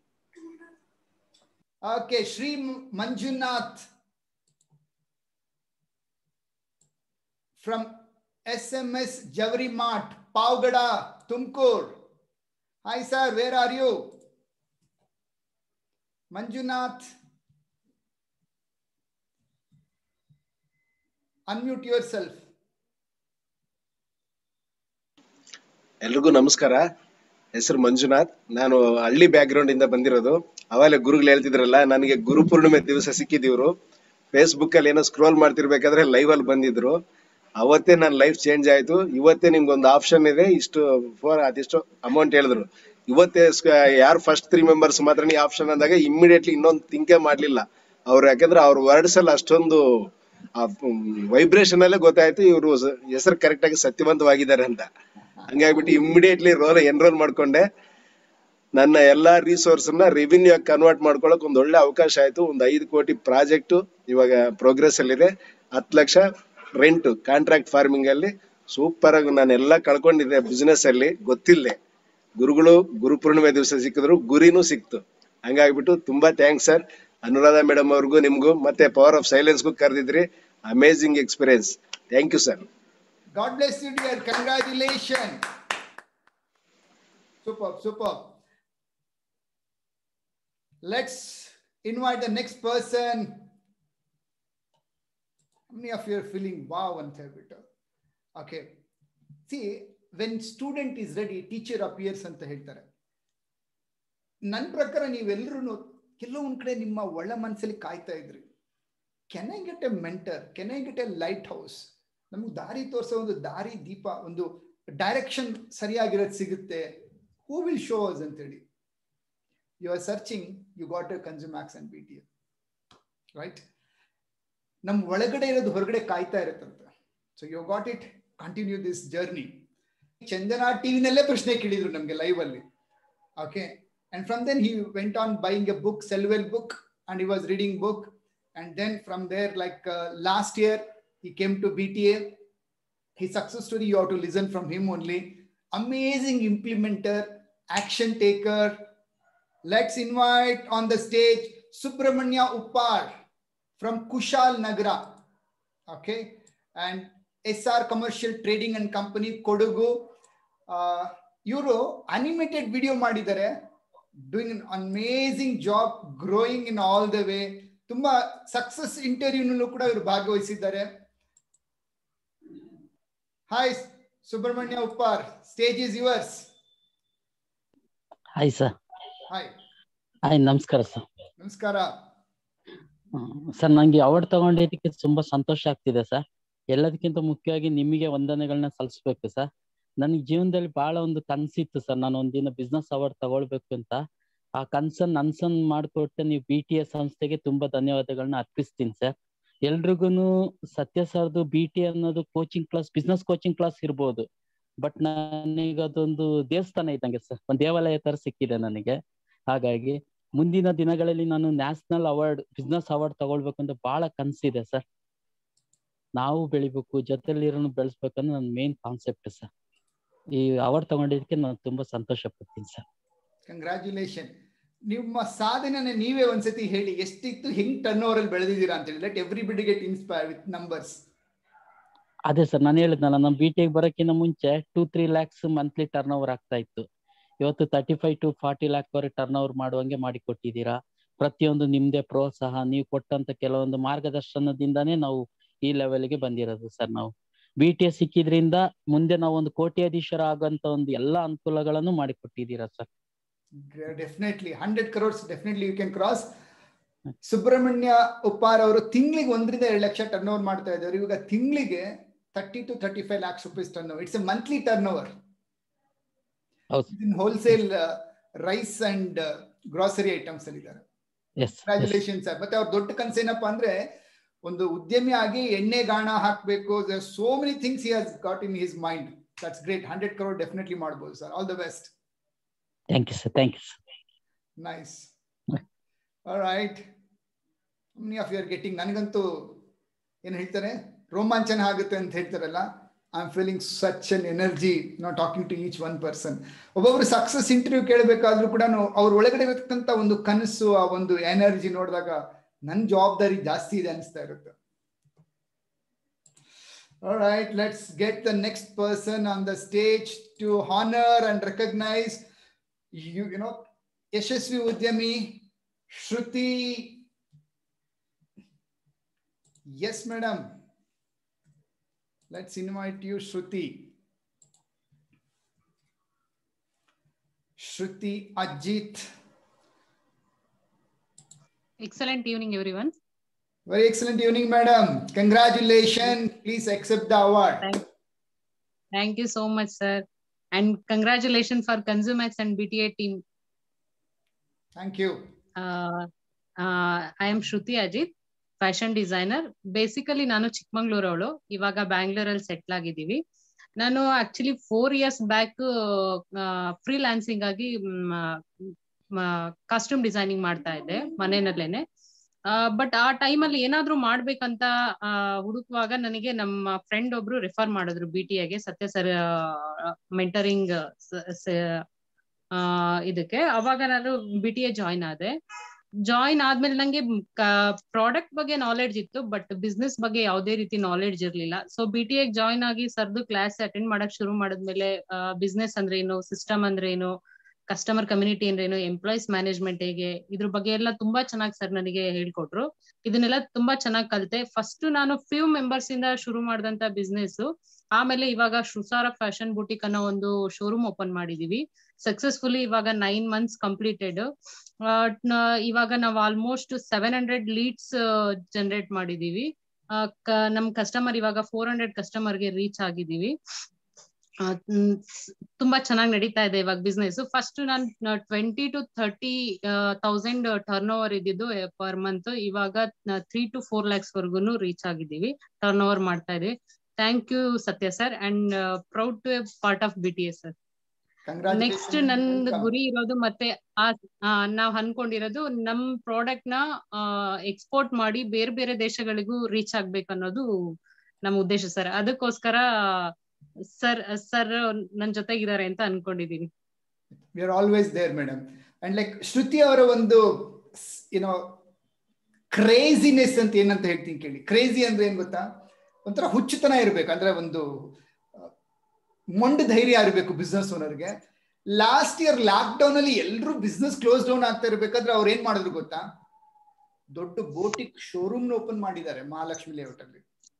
okay shri manjunath from sms javri mart pavgada tumkur Hi, sir. Where are you? Manjunath. Unmute yourself. ಎಲ್ರಿಗೂ ನಮಸ್ಕಾರ ಹೆಸರು ಮಂಜುನಾಥ್ ನಾನು ಹಳ್ಳಿ back ground ಇಂದ ಬಂದಿರೋದು ಅವಾಗಲೇ ಗುರುಗಳು ಹೇಳ್ತಿದ್ರಲ್ಲ ನನಗೆ ಗುರು ಪೂರ್ಣಿಮೆ ದಿವಸ ಸಿಕ್ಕಿದಿವ್ರು ಫೇಸ್ಬುಕ್ ಅಲ್ಲಿ ಏನೋ ಸ್ಕ್ರೋಲ್ ಮಾಡ್ತಿರ್ಬೇಕಾದ್ರೆ ಲೈವ್ ಅಲ್ಲಿ ಬಂದಿದ್ರು ಅವತ್ತೇ ನನ್ನ ಲೈಫ್ ಚೇಂಜ್ ಆಯ್ತು ಇವತ್ತೇ ನಿಮ್ಗೊಂದು ಆಪ್ಷನ್ ಇದೆ ಇಷ್ಟು ಫೋರ್ ಅದಿಷ್ಟು ಅಮೌಂಟ್ ಹೇಳಿದ್ರು ಇವತ್ತೇ ಯಾರು ಫಸ್ಟ್ ತ್ರೀ ಮೆಂಬರ್ಸ್ ಮಾತ್ರ ಈ ಆಪ್ಷನ್ ಅಂದಾಗ ಇಮಿಡಿಯೇಟ್ಲಿ ಇನ್ನೊಂದು ಥಿಂಕೇ ಮಾಡ್ಲಿಲ್ಲ ಅವ್ರು ಯಾಕಂದ್ರೆ ಅವ್ರ ವರ್ಡ್ಸ್ ಅಲ್ಲಿ ಅಷ್ಟೊಂದು ವೈಬ್ರೇಷನ್ ಅಲ್ಲೇ ಗೊತ್ತಾಯ್ತು ಇವರು ಹೆಸರು ಕರೆಕ್ಟ್ ಆಗಿ ಸತ್ಯವಂತವಾಗಿದ್ದಾರೆ ಅಂತ ಹಂಗಾಗ್ಬಿಟ್ಟು ಇಮಿಡಿಯೇಟ್ಲಿ ರೋಲ್ ಎನ್ರೋಲ್ ಮಾಡ್ಕೊಂಡೆ ನನ್ನ ಎಲ್ಲಾ ರಿಸೋರ್ಸ್ ನ ರೆವಿನ್ಯೂ ಕನ್ವರ್ಟ್ ಮಾಡ್ಕೊಳಕ್ ಒಂದು ಒಳ್ಳೆ ಅವಕಾಶ ಆಯ್ತು ಒಂದು ಐದು ಕೋಟಿ ಪ್ರಾಜೆಕ್ಟ್ ಇವಾಗ ಪ್ರೋಗ್ರೆಸ್ ಅಲ್ಲಿ ಇದೆ ಹತ್ತು ಲಕ್ಷ ರೆಂಟ್ ಕಾಂಟ್ರಾಕ್ಟ್ ಫಾರ್ಮಿಂಗ್ ಅಲ್ಲಿ ಸೂಪರ್ ಆಗಿ ನಾನೆಲ್ಲ ಕಳ್ಕೊಂಡಿದ್ದೆ ಬಿಸ್ನೆಸ್ ಅಲ್ಲಿ ಗೊತ್ತಿಲ್ಲದೆ ಗುರುಗಳು ಗುರು ಪೂರ್ಣಿಮೆ ದಿವಸ ಸಿಕ್ಕಿದ್ರು ಗುರಿನೂ ಸಿಕ್ತು ಹಂಗಾಗ್ಬಿಟ್ಟು ತುಂಬಾ ಥ್ಯಾಂಕ್ಸ್ ಸರ್ ಅನುರಾಧ ಮೇಡಮ್ ಅವ್ರಿಗೂ ನಿಮ್ಗೂ ಮತ್ತೆ ಪವರ್ ಆಫ್ ಸೈಲೆನ್ಸ್ಗೂ ಕರೆದಿದ್ರಿ amazing experience thank you sir God bless you, dear. Congratulations. Superb, superb. Let's invite the next person. How many of you are feeling wow and therapeutic? Okay. See, when student is ready, teacher appears ಅಂತ ಹೇಳ್ತಾರೆ ನನ್ನ ಪ್ರಕಾರ ನೀವೆಲ್ಲರೂ ಕೆಲವೊಂದು ಒಂದ್ ಕಡೆ ನಿಮ್ಮ ಒಳ ಮನಸ್ಸಲ್ಲಿ ಕಾಯ್ತಾ ಇದ್ರಿ can I get a mentor can I get a lighthouse ನಮ್ಗೆ ದಾರಿ ತೋರಿಸೋ ಒಂದು ದಾರಿ ದೀಪ ಒಂದು ಡೈರೆಕ್ಷನ್ ಸರಿಯಾಗಿರೋದು ಸಿಗುತ್ತೆ ಹೂ ವಿಲ್ ಶೋಸ್ ಅಂತೇಳಿ you are searching you got a ಕನ್ಸ್ಯೂಮ್ಯಾಕ್ಸ್ ಅಂಡ್ ಬಿ ಟಿ ರೈಟ್ ನಮ್ಮ ಒಳಗಡೆ ಇರೋದು ಹೊರಗಡೆ ಕಾಯ್ತಾ ಇರುತ್ತಂತೆ so you got it continue this journey Chandana ಟಿವಿನಲ್ಲೇ ಪ್ರಶ್ನೆ ಕೇಳಿದ್ರು ನಮಗೆ ಲೈವ್ ಅಲ್ಲಿ okay and from then he went on buying a book sell well book and he was reading book and then from there like last year he came to BTA. His success story, you have to listen from him only. Amazing implementer, action taker. Let's invite on the stage Subramanya Uppar from Kushal Nagara. Okay. And SR Commercial Trading and Company, Kodugu. ಇವರು animated video ಮಾಡಿದ್ದಾರೆ doing an amazing job growing in all the way ತುಂಬಾ success ಇಂಟರ್ವ್ಯೂನಲ್ಲೂ ಕೂಡ ಇವರು ಭಾಗವಹಿಸಿದ್ದಾರೆ hi Subramanya Uppar stage is yours hi sir hi hi ನಮಸ್ಕಾರ sir ನಮಸ್ಕಾರ sir ನಂಗೆ ಅವಾರ್ಡ್ ತಗೊಂಡಿದ್ದಕ್ಕೆ ತುಂಬಾ ಸಂತೋಷ ಆಗ್ತಿದೆ ಸರ್ ಎಲ್ಲದಕ್ಕಿಂತ ಮುಖ್ಯವಾಗಿ ನಿಮಗೆ ವಂದನೆಗಳನ್ನ ಸಲ್ಲಿಸ್ಬೇಕು ಸರ್ ನನಗೆ ಜೀವನದಲ್ಲಿ ಬಹಳ ಒಂದು ಕನ್ಸಿತ್ತು ಸರ್ ನಾನು ಒಂದಿನ ಬಿಸ್ನೆಸ್ ಅವಾರ್ಡ್ ತಗೊಳ್ಬೇಕು ಅಂತ ಆ ಕನ್ಸನ್ ನನ್ಸನ್ ಮಾಡ್ಕೊಟ್ಟೆ ನೀವು ಬಿ ಟಿ ಎಸ್ ಸಂಸ್ಥೆಗೆ ತುಂಬಾ ಧನ್ಯವಾದಗಳನ್ನ ಅರ್ಪಿಸ್ತೀನಿ ಸರ್ ಎಲ್ರಿಗೂನು ಸತ್ಯ ಸರ್ದು ಬಿ ಟಿ ಅನ್ನೋದು coaching class business coaching class ಇರ್ಬೋದು ಬಟ್ ನನಗೆ ಅದೊಂದು ದೇವಸ್ಥಾನ ಇದ್ದಂಗೆ ಸರ್ ಒಂದು ದೇವಾಲಯ ತರ ಸಿಕ್ಕಿದೆ ನನಗೆ ಹಾಗಾಗಿ ಮುಂದಿನ ದಿನಗಳಲ್ಲಿ ನಾನು ನ್ಯಾಷನಲ್ ಅವಾರ್ಡ್ ಬಿಸ್ನೆಸ್ ಅವಾರ್ಡ್ ತಗೊಳ್ಬೇಕು ಅಂತ ಬಹಳ ಕನ್ಸಿದೆ ಸರ್ ನಾವು ಬೆಳಿಬೇಕು ಜೊತೆಲಿರೋನು ಬೆಳೆಸ್ಬೇಕನ್ನೋ ನನ್ನ ಮೇನ್ ಕಾನ್ಸೆಪ್ಟ್ ಸರ್ ಈ ಅವಾರ್ಡ್ ತಗೊಂಡಿದ್ದಕ್ಕೆ ನಾನು ತುಂಬಾ ಸಂತೋಷ ಪಡ್ತೀನಿ ಸರ್ ಕಂಗ್ರ್ಯಾಚುಲೇಷನ್ ನಿಮ್ಮ ಸಾಧನೆನ ನೀವೇ ಒಂದ್ಸತಿ ಹೇಳಿ ಎಷ್ಟಿತ್ತು ಹೆಂಗ್ ಟರ್ನ್ ಓವರ್ ಅಲ್ಲಿ ಬೆಳೆದಿದ್ದೀರಾ ಅಂತ ಹೇಳಿ let everybody get inspire with numbers ಅದೇ ಸರ್ ನಾನು ಹೇಳಿದ್ನಲ್ಲ ನಮ್ಮ ಬಿ ಟಿಗೆ ಬರೋಕ್ಕಿಂತ ಮುಂಚೆ two three lakhs monthly turnover ಆಗ್ತಾ ಇತ್ತು ಇವತ್ತು thirty five to forty lakh ವರೆಗೆ ಟರ್ನ್ ಓವರ್ ಮಾಡುವಂಗೆ ಮಾಡಿ ಕೊಟ್ಟಿದ್ದೀರಾ ಪ್ರತಿಯೊಂದು ನಿಮ್ದೇ ಪ್ರೋತ್ಸಾಹ ನೀವು ಕೊಟ್ಟಂತ ಕೆಲವೊಂದು ಮಾರ್ಗದರ್ಶನದಿಂದಾನೇ ನಾವು ಈ ಲೆವೆಲ್ಗೆ ಬಂದಿರೋದು ಸರ್ ನಾವು ಬಿ ಟಿ ಎಸ್ ಸಿಕ್ಕಿದ್ರಿಂದ ಮುಂದೆ ನಾವು ಒಂದು ಕೋಟ್ಯಾಧೀಶರ ಆಗಂತ ಒಂದು ಎಲ್ಲಾ ಅನುಕೂಲಗಳನ್ನು ಮಾಡಿಕೊಟ್ಟಿದ್ದೀರಾ sir definitely hundred crores definitely you can cross Subramanya Uppar ಅವರು ತಿಂಗಳಿಗೆ ಒಂದರಿಂದ ಎರಡು ಲಕ್ಷ ಟರ್ನ್ ಓವರ್ ಮಾಡ್ತಾ ಇದ್ದಾರೆ ಇವಾಗ ತಿಂಗಳಿಗೆ thirty to thirty five lakhs rupees turnover it's a monthly turnover in wholesale rice and grocery items ಅಲ್ಲಿ ಇದ್ದಾರೆ ಕಂಗ್ರಾಚುಲೇಷನ್ ಸರ್ ಮತ್ತೆ ಅವ್ರ ದೊಡ್ಡ ಕನ್ಸೇನಪ್ಪ ಅಂದ್ರೆ ಒಂದು ಉದ್ಯಮಿ ಆಗಿ ಎಣ್ಣೆ ಗಾಣ ಹಾಕ್ಬೇಕು so many things he has got in his mind that's great hundred crore definitely ಮಾಡ್ಬೋದು sir all the best thank you sir thank you sir nice right many of you are getting ನನಗಂತೂ ಏನು ಹೇಳ್ತಾರೆ ರೋಮಾಂಚನ ಆಗುತ್ತೆ ಅಂತ ಹೇಳ್ತಾರಲ್ಲ I am feeling such an energy not talking to each one person ಒಬ್ಬೊಬ್ರು success interview ಕೇಳಬೇಕಾದ್ರೂ ಕೂಡ ಅವ್ರ ಒಳಗಡೆ ಇರತಕ್ಕಂಥ ಒಂದು ಕನಸು ಆ ಒಂದು ಎನರ್ಜಿ ನೋಡಿದಾಗ ನನ್ನ ಜವಾಬ್ದಾರಿ ಜಾಸ್ತಿ ಇದೆ ಅನಿಸ್ತಾ ಇರುತ್ತೆ All right, let's get the next person on the stage to honor and recognize you, you know, Yashasvi Udyami, Shruti. Yes, madam. Let's invite you, Shruti. Shruti Ajit. Excellent evening, everyone. Very excellent evening, madam. Congratulations. Please accept the award. Thank, thank you so much, sir. And congratulations for Consumex and BTA team. Thank you. Uh, uh, I am Shruti Ajit, fashion designer basically ನಾನು ಚಿಕ್ಕಮಂಗ್ಳೂರವಳು ಇವಾಗ ಬ್ಯಾಂಗ್ಳೂರಲ್ಲಿ settle ಆಗಿದ್ದೀವಿ ನಾನು actually four years back freelancing ಆಗಿ costume designing ಮಾಡ್ತಾ ಇದ್ದೆ ಮನೆಯಲ್ಲೇನೆ but ಆ ಟೈಮಲ್ಲಿ ಏನಾದ್ರೂ ಮಾಡ್ಬೇಕಂತ ಆ, ಹುಡುಕುವಾಗ ನನಗೆ ನಮ್ಮ ಫ್ರೆಂಡ್ ಒಬ್ರು ರೆಫರ್ ಮಾಡಿದ್ರು ಬಿ ಟಿ ಎಗೆ ಸತ್ಯ ಸರ್ ಮೆಂಟರಿಂಗ್ ಇದಕ್ಕೆ ಅವಾಗ ನಾನು ಬಿ ಟಿ ಎ ಜಾಯಿನ್ ಆದೆ ಜಾಯಿನ್ ಆದ್ಮೇಲೆ ನಂಗೆ ಪ್ರಾಡಕ್ಟ್ ಬಗ್ಗೆ ನಾಲೆಡ್ಜ್ ಇತ್ತು ಬಟ್ ಬಿಸ್ನೆಸ್ ಬಗ್ಗೆ ಯಾವುದೇ ರೀತಿ ನಾಲೆಡ್ಜ್ ಇರ್ಲಿಲ್ಲ ಸೊ ಬಿ ಟಿ ಎಗ್ ಜಾಯಿನ್ ಆಗಿ ಸರ್ದು ಕ್ಲಾಸ್ ಅಟೆಂಡ್ ಮಾಡಕ್ ಶುರು ಮಾಡಿದ್ಮೇಲೆ ಬಿಸ್ನೆಸ್ ಅಂದ್ರೆ ಏನು ಸಿಸ್ಟಮ್ ಅಂದ್ರೆ ಏನು ಕಸ್ಟಮರ್ ಕಮ್ಯುನಿಟಿ ಅಂದ್ರೆ ಏನು ಎಂಪ್ಲಾಯೀಸ್ ಮ್ಯಾನೇಜ್ಮೆಂಟ್ ಹೇಗೆ ಇದ್ರ ಬಗ್ಗೆ ಎಲ್ಲ ತುಂಬಾ ಚೆನ್ನಾಗಿ ಸರ್ ನನಗೆ ಹೇಳ್ಕೊಟ್ರು ಇದನ್ನೆಲ್ಲ ತುಂಬಾ ಚೆನ್ನಾಗಿ ಕಲಿತೆ ಫಸ್ಟ್ ನಾನು ಫ್ಯೂ ಮೆಂಬರ್ಸ್ ಇಂದ ಶುರು ಮಾಡಿದಂತ ಬಿಸ್ನೆಸ್ ಆಮೇಲೆ ಇವಾಗ ಶುಸಾರ ಫ್ಯಾಷನ್ ಬುಟಿಕ್ ಅನ್ನೋ ಒಂದು ಶೋರೂಮ್ ಓಪನ್ ಮಾಡಿದೀವಿ ಸಕ್ಸಸ್ಫುಲಿ ಇವಾಗ ನೈನ್ ಮಂತ್ಸ್ ಕಂಪ್ಲೀಟೆಡ್ ಇವಾಗ ನಾವು almost seven hundred leads generate ಮಾಡಿದೀವಿ ಆ, ಕ- ನಮ್ ಕಸ್ಟಮರ್ ಇವಾಗ ಫೋರ್ ಹಂಡ್ರೆಡ್ ಕಸ್ಟಮರ್ಗೆ ರೀಚ್ ಆಗಿದೀವಿ ಆ, ಮ್, ಸ್- ತುಂಬಾ ಚೆನ್ನಾಗಿ ನಡೀತಾ ಇದೆ ಇವಾಗ ಬಿಸ್ನೆಸ್ ಫಸ್ಟ್ ನಾನು twenty to thirty thousand turnover ಇದ್ದಿದ್ದು ಪರ್ ಮಂತ್ ಇವಾಗ ತ್ರೀ ಟು ಫೋರ್ ಲ್ಯಾಕ್ಸ್ ವರ್ಗುನು ರೀಚ್ ಆಗಿದ್ದೀವಿ ಟರ್ನ್ ಓವರ್ ಮಾಡ್ತಾ ಇದೀವಿ thank you Satya sir and proud to part of B T S sir next Congratulations. ನಂದು Welcome. ಗುರಿ ಇರೋದು ಮತ್ತೆ ಆ ಆ, ನಾವ್ ಅನ್ಕೊಂಡಿರೋದು ನಮ್ ಪ್ರಾಡಕ್ಟ್ ನ ಎಕ್ಸ್ಪೋರ್ಟ್ ಮಾಡಿ ಬೇರೆ ಬೇರೆ ದೇಶಗಳಿಗೂ ರೀಚ್ ಆಗ್ಬೇಕು ಅನ್ನೋದು ನಮ್ಮ ಉದ್ದೇಶ ಸರ್ ಅದಕ್ಕೋಸ್ಕರ ಸರ್ ಸರ್ ನನ್ ಜೊತೆಗಿದ್ದಾರೆ ಅಂತ ಅನ್ಕೊಂಡಿದೀನಿ we are always there madam and like Shruti ಅವರ ಒಂದು ಏನೋ ಕ್ರೇಜಿನೆಸ್ ಅಂತ ಏನಂತ ಹೇಳ್ತೀನಿ ಕೇಳಿ ಕ್ರೇಜಿ ಅಂದ್ರೆ ಏನ್ ಗೊತ್ತಾ ಒಂಥರ ಹುಚ್ಚುತನ ಇರ್ಬೇಕು ಅಂದ್ರೆ ಒಂದು ಆ, ಮೊಂಡು ಧೈರ್ಯ ಇರಬೇಕು ಬಿಸ್ನೆಸ್ ಓನರ್ಗೆ ಲಾಸ್ಟ್ ಇಯರ್ ಲಾಕ್ ಡೌನ್ ಅಲ್ಲಿ ಎಲ್ಲರೂ ಬಿಸ್ನೆಸ್ ಕ್ಲೋಸ್ ಡೌನ್ ಆಗ್ತಾ ಇರ್ಬೇಕಾದ್ರೆ ಅವ್ರು ಏನ್ ಮಾಡಿದ್ರು ಗೊತ್ತಾ ದೊಡ್ಡ ಬೋಟಿಕ್ ಶೋರೂಮ್ ಓಪನ್ ಮಾಡಿದ್ದಾರೆ ಮಹಾಲಕ್ಷ್ಮಿ ಲೇಔಟ್ ಅಲ್ಲಿ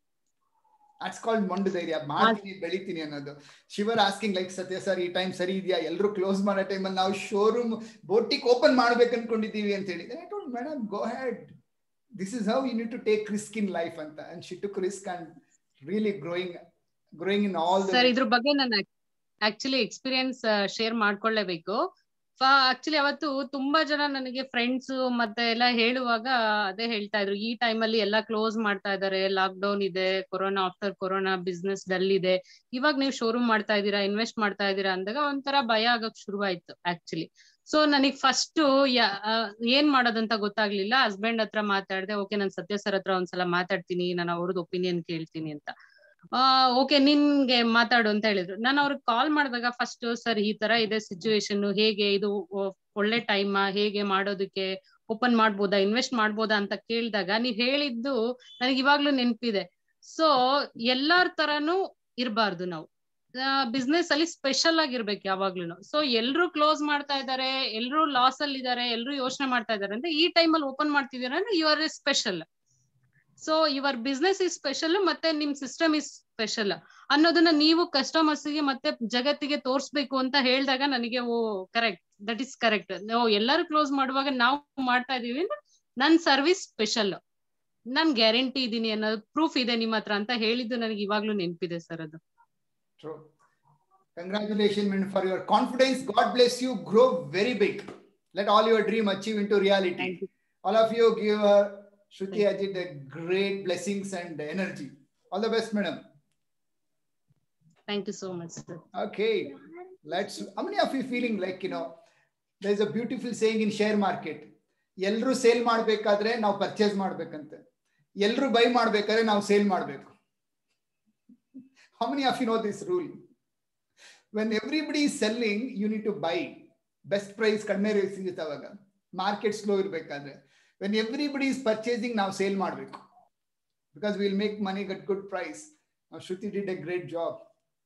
ಅಟ್ಸ್ ಕಾಲ್ಡ್ ಮೊಂಡು ಧೈರ್ಯ ಮಾಡ್ತೀನಿ ಬೆಳಿತೀನಿ ಅನ್ನೋದು ಶಿವರ್ ಆಸ್ಕಿಂಗ್ ಲೈಕ್ ಸತ್ಯ ಸರ್ ಈ ಟೈಮ್ ಸರಿ ಇದೆಯಾ ಎಲ್ಲರೂ ಕ್ಲೋಸ್ ಮಾಡೋ ಟೈಮಲ್ಲಿ ನಾವು ಶೋರೂಮ್ ಬೋಟಿಕ್ ಓಪನ್ ಮಾಡ್ಬೇಕು ಅನ್ಕೊಂಡಿದ್ದೀವಿ ಅಂತ ಹೇಳಿ madam go had this is how you need to take risk in life ಅಂತ and she took risk and really growing growing in all sir ಇದ್ರ ಬಗ್ಗೆ ನಾನು ಆಕ್ಚುಲಿ ಎಕ್ಸ್ಪೀರಿಯನ್ಸ್ ಶೇರ್ ಮಾಡ್ಕೊಳ್ಳೇಬೇಕು ಆಕ್ಚುಲಿ ಅವತ್ತು ತುಂಬಾ ಜನ ನನಗೆ ಫ್ರೆಂಡ್ಸ್ ಮತ್ತೆ ಎಲ್ಲ ಹೇಳುವಾಗ ಅದೇ ಹೇಳ್ತಾ ಇದ್ರು ಈ time ಅಲ್ಲಿ ಎಲ್ಲ ಕ್ಲೋಸ್ ಮಾಡ್ತಾ ಇದಾರೆ ಲಾಕ್ ಡೌನ್ ಇದೆ corona after corona business dull ಇದೆ ಇವಾಗ ನೀವು ಶೋರೂಮ್ ಮಾಡ್ತಾ ಇದ್ದೀರಾ ಇನ್ವೆಸ್ಟ್ ಮಾಡ್ತಾ ಇದ್ದೀರಾ ಅಂದಾಗ ಒಂಥರ ಭಯ ಆಗಕ್ ಶುರುವಾಯ್ತು ಆಕ್ಚುಲಿ ಸೊ ನನಗ್ ಫಸ್ಟ್ ಏನ್ ಮಾಡೋದಂತ ಗೊತ್ತಾಗ್ಲಿಲ್ಲ ಹಸ್ಬೆಂಡ್ ಹತ್ರ ಮಾತಾಡ್ದೆ ಓಕೆ ನಾನು ಸತ್ಯ ಸರ್ ಹತ್ರ ಒಂದ್ಸಲ ಮಾತಾಡ್ತೀನಿ ನಾನು ಅವ್ರದ್ದು ಒಪಿನಿಯನ್ ಕೇಳ್ತೀನಿ ಅಂತ ಆ ಓಕೆ ನಿನ್ಗೆ ಮಾತಾಡು ಅಂತ ಹೇಳಿದ್ರು ನಾನು ಅವ್ರಿಗೆ ಕಾಲ್ ಮಾಡಿದಾಗ ಫಸ್ಟ್ ಸರ್ ಈ ತರ ಇದೆ ಸಿಚುವೇಶನ್ ಹೇಗೆ ಇದು ಒ- ಒಳ್ಳೆ ಟೈಮ್ ಹೇಗೆ ಮಾಡೋದಕ್ಕೆ ಓಪನ್ ಮಾಡ್ಬೋದಾ ಇನ್ವೆಸ್ಟ್ ಮಾಡ್ಬೋದಾ ಅಂತ ಕೇಳಿದಾಗ ನೀವ್ ಹೇಳಿದ್ದು ನನಗೆ ಇವಾಗ್ಲೂ ನೆನಪಿದೆ ಸೊ ಎಲ್ಲಾರ್ ತರಾನು ಇರಬಾರ್ದು ನಾವು ಬಿಸ್ನೆಸ್ ಅಲ್ಲಿ ಸ್ಪೆಷಲ್ ಆಗಿರ್ಬೇಕು ಯಾವಾಗ್ಲೂ ಸೊ ಎಲ್ರು ಕ್ಲೋಸ್ ಮಾಡ್ತಾ ಇದಾರೆ ಎಲ್ರು ಲಾಸ್ ಅಲ್ಲಿ ಇದಾರೆ ಎಲ್ರು ಯೋಚನೆ ಮಾಡ್ತಾ ಇದಾರೆ ಅಂದ್ರೆ ಈ ಟೈಮ್ ಅಲ್ಲಿ ಓಪನ್ ಮಾಡ್ತಿದೀರ ಅಂದ್ರೆ you are special so your business is special ಮತ್ತೆ ನಿಮ್ ಸಿಸ್ಟಮ್ ಇಸ್ ಸ್ಪೆಷಲ್ ಅನ್ನೋದನ್ನ ನೀವು ಕಸ್ಟಮರ್ಸ್ ಗೆ ಮತ್ತೆ ಜಗತ್ತಿಗೆ ತೋರ್ಸ್ಬೇಕು ಅಂತ ಹೇಳಿದಾಗ ನನಗೆ oh correct that is correct oh ಎಲ್ಲರೂ ಕ್ಲೋಸ್ ಮಾಡುವಾಗ ನಾವು ಮಾಡ್ತಾ ಇದೀವಿ ಅಂದ್ರೆ ನನ್ ಸರ್ವಿಸ್ ಸ್ಪೆಷಲ್ ನಾನ್ ಗ್ಯಾರಂಟಿ ಇದೀನಿ ಅನ್ನೋದು ಪ್ರೂಫ್ ಇದೆ ನಿಮ್ಮ ಹತ್ರ ಅಂತ ಹೇಳಿದ್ದು ನನಗೆ ಇವಾಗ್ಲೂ ನೆನಪಿದೆ ಸರ್ ಅದು True. Congratulations, man, for your confidence. God bless you. Grow very big. Let all your dream achieve into reality. Thank you. All of you give uh, Shruti Ajit a great blessings and energy. All the best, madam. Thank you so much sir Okay, let's. How many of you feeling like you know? There's a beautiful saying in share market. ಎಲ್ಲರೂ sale ಮಾಡಬೇಕಾದ್ರೆ ನಾವು purchase ಮಾಡ್ಬೇಕಂತೆ ಎಲ್ಲರೂ by ಮಾಡ್ಬೇಕಾದ್ರೆ ನಾವು sale ಮಾಡಬೇಕು how many of you know this rule when everybody is selling you need to buy best price ಕಡಿಮೆ rate ಸಿಗುತ್ತೆ ಅವಾಗ ಮಾರ್ಕೆಟ್ ಸ್ಲೋ ಇರಬೇಕಾದ್ರೆ ವೆನ್ ಎವ್ರಿಬಡಿ ಈಸ್ ಪರ್ಚೇಸಿಂಗ್ ನಾವು ಸೇಲ್ ಮಾಡಬೇಕು because will make money got good price Shruti did a great job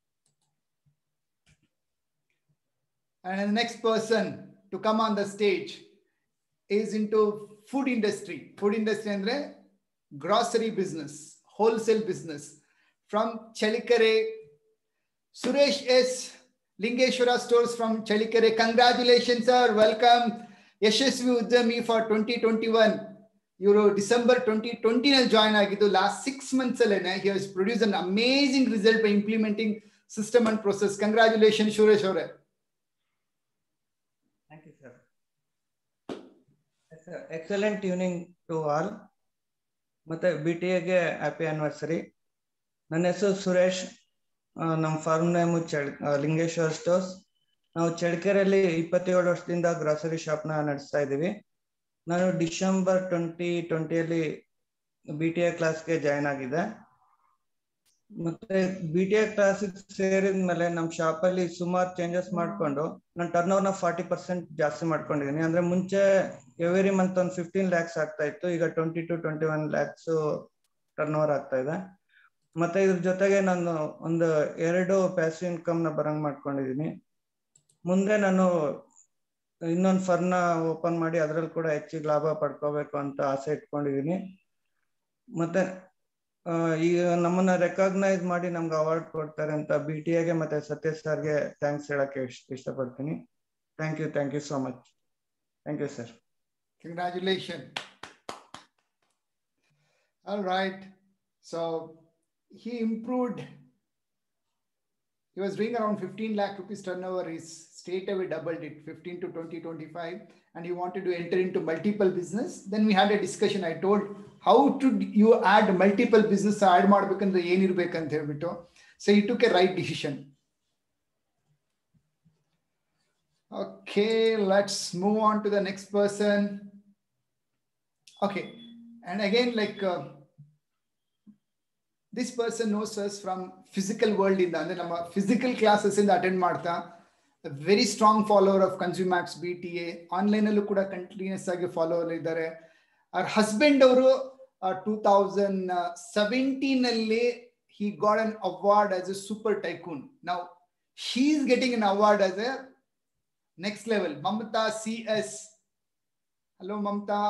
and the next person to come on the stage is into food industry food industry andre grocery business wholesale business from chalikare suresh s lingeshwara stores from chalikare congratulations sir welcome ಯಶಸ್ವಿ ಉದ್ಯಮಿ for twenty twenty one ಇವರು December twenty twenty ನಲ್ಲಿ join ಆಗಿದ್ದು last six months ಅಲ್ಲೇನೆ he has produce an amazing result by implementing system and process congratulation Suresh ಅವರೇ Thank you, sir. Yes, sir. Excellent tuning to all. ಮತ್ತೆ B T ಎಗೆ happy anniversary ನನ್ನ ಹೆಸರು ಸುರೇಶ್ ಆ, ನಮ್ಮ ಫಾರ್ಮ್ ನೇಮು ಚಳ್ ಆ, ಲಿಂಗೇಶ್ವರ ಸ್ಟೋರ್ಸ್ ನಾವು ಚಳ್ಳಕೆರೆಯಲ್ಲಿ ಇಪ್ಪತ್ತೇಳು ವರ್ಷದಿಂದ ಗ್ರಾಸರಿ ಶಾಪ್ನ ನಡೆಸ್ತಾ ಇದ್ದೀವಿ ನಾನು ಡಿಸೆಂಬರ್ ಟ್ವೆಂಟಿ ಟ್ವೆಂಟಿಯಲ್ಲಿ ಬಿ ಟಿ ಎ ಕ್ಲಾಸ್ಗೆ ಜಾಯ್ನ್ ಆಗಿದೆ ಮತ್ತೆ ಬಿ ಟಿ ಎ ಕ್ಲಾಸಿಗೆ ಸೇರಿದ್ಮೇಲೆ ನಮ್ಮ ಶಾಪಲ್ಲಿ ಸುಮಾರು ಚೇಂಜಸ್ ಮಾಡ್ಕೊಂಡು ನಾನು ಟರ್ನ್ ಓವರ್ನ ಫಾರ್ಟಿ ಪರ್ಸೆಂಟ್ ಜಾಸ್ತಿ ಮಾಡ್ಕೊಂಡಿದ್ದೀನಿ ಅಂದ್ರೆ ಮುಂಚೆ ಎವ್ರಿ ಮಂತ್ ಒಂದು ಫಿಫ್ಟೀನ್ ಲ್ಯಾಕ್ಸ್ ಆಗ್ತಾ ಇತ್ತು ಈಗ twenty to twenty one lakhs turnover ಆಗ್ತಾ ಇದೆ ಮತ್ತೆ ಇದ್ರ ಜೊತೆಗೆ ನಾನು ಒಂದು ಎರಡು ಪ್ಯಾಸಿವ್ ಇನ್ಕಮ್ ನ ಬರಂಗ್ ಮಾಡ್ಕೊಂಡಿದ್ದೀನಿ ಮುಂದೆ ನಾನು ಇನ್ನೊಂದು ಫರ್ನ ಓಪನ್ ಮಾಡಿ ಅದ್ರಲ್ಲಿ ಕೂಡ ಹೆಚ್ಚಿಗೆ ಲಾಭ ಪಡ್ಕೋಬೇಕು ಅಂತ ಆಸೆ ಇಟ್ಕೊಂಡಿದ್ದೀನಿ ಮತ್ತೆ ಆ, ಈಗ ನಮ್ಮನ್ನ ರೆಕಗ್ನೈಸ್ ಮಾಡಿ ನಮ್ಗೆ ಅವಾರ್ಡ್ ಕೊಡ್ತಾರೆ ಅಂತ ಬಿ ಟಿ ಎಗೆ ಮತ್ತೆ ಸತ್ಯ ಸರ್ಗೆ ಥ್ಯಾಂಕ್ಸ್ ಹೇಳಕ್ಕೆ ಇಷ್ಟ ಇಷ್ಟಪಡ್ತೀನಿ thank you thank you so much thank you sir Congratulations. All right. So he improved. He was doing around 15 lakh rupees turnover. He straight away doubled it 15 to 20, 25. And he wanted to enter into multiple business. Then we had a discussion. I told how to you add multiple business add ಮಾಡ್ಬೇಕಂದ್ರೆ ಏನಿರ್ಬೇಕಂತ ಹೇಳ್ಬಿಟ್ಟು so he took a right decision. Okay, let's move on to the next person. Okay, and again, like uh, this person knows us from physical world ಇಂದ ಅಂದ್ರೆ ನಮ್ಮ physical classes ಇಂದ attend ಮಾಡ್ತಾ very strong follower of Consumax B T A online ಅಲ್ಲೂ ಕೂಡ continues ಆಗಿ follower ಇದ್ದಾರೆ ಅವ್ರ ಹಸ್ಬೆಂಡ್ ಅವರು ಟೂ ತೌಸಂಡ್ ಸೆವೆಂಟೀನ್ ಅಲ್ಲಿ he got an award as a super tycoon. Now she is getting an award as a next level. Mamta CS. Hello, Mamta.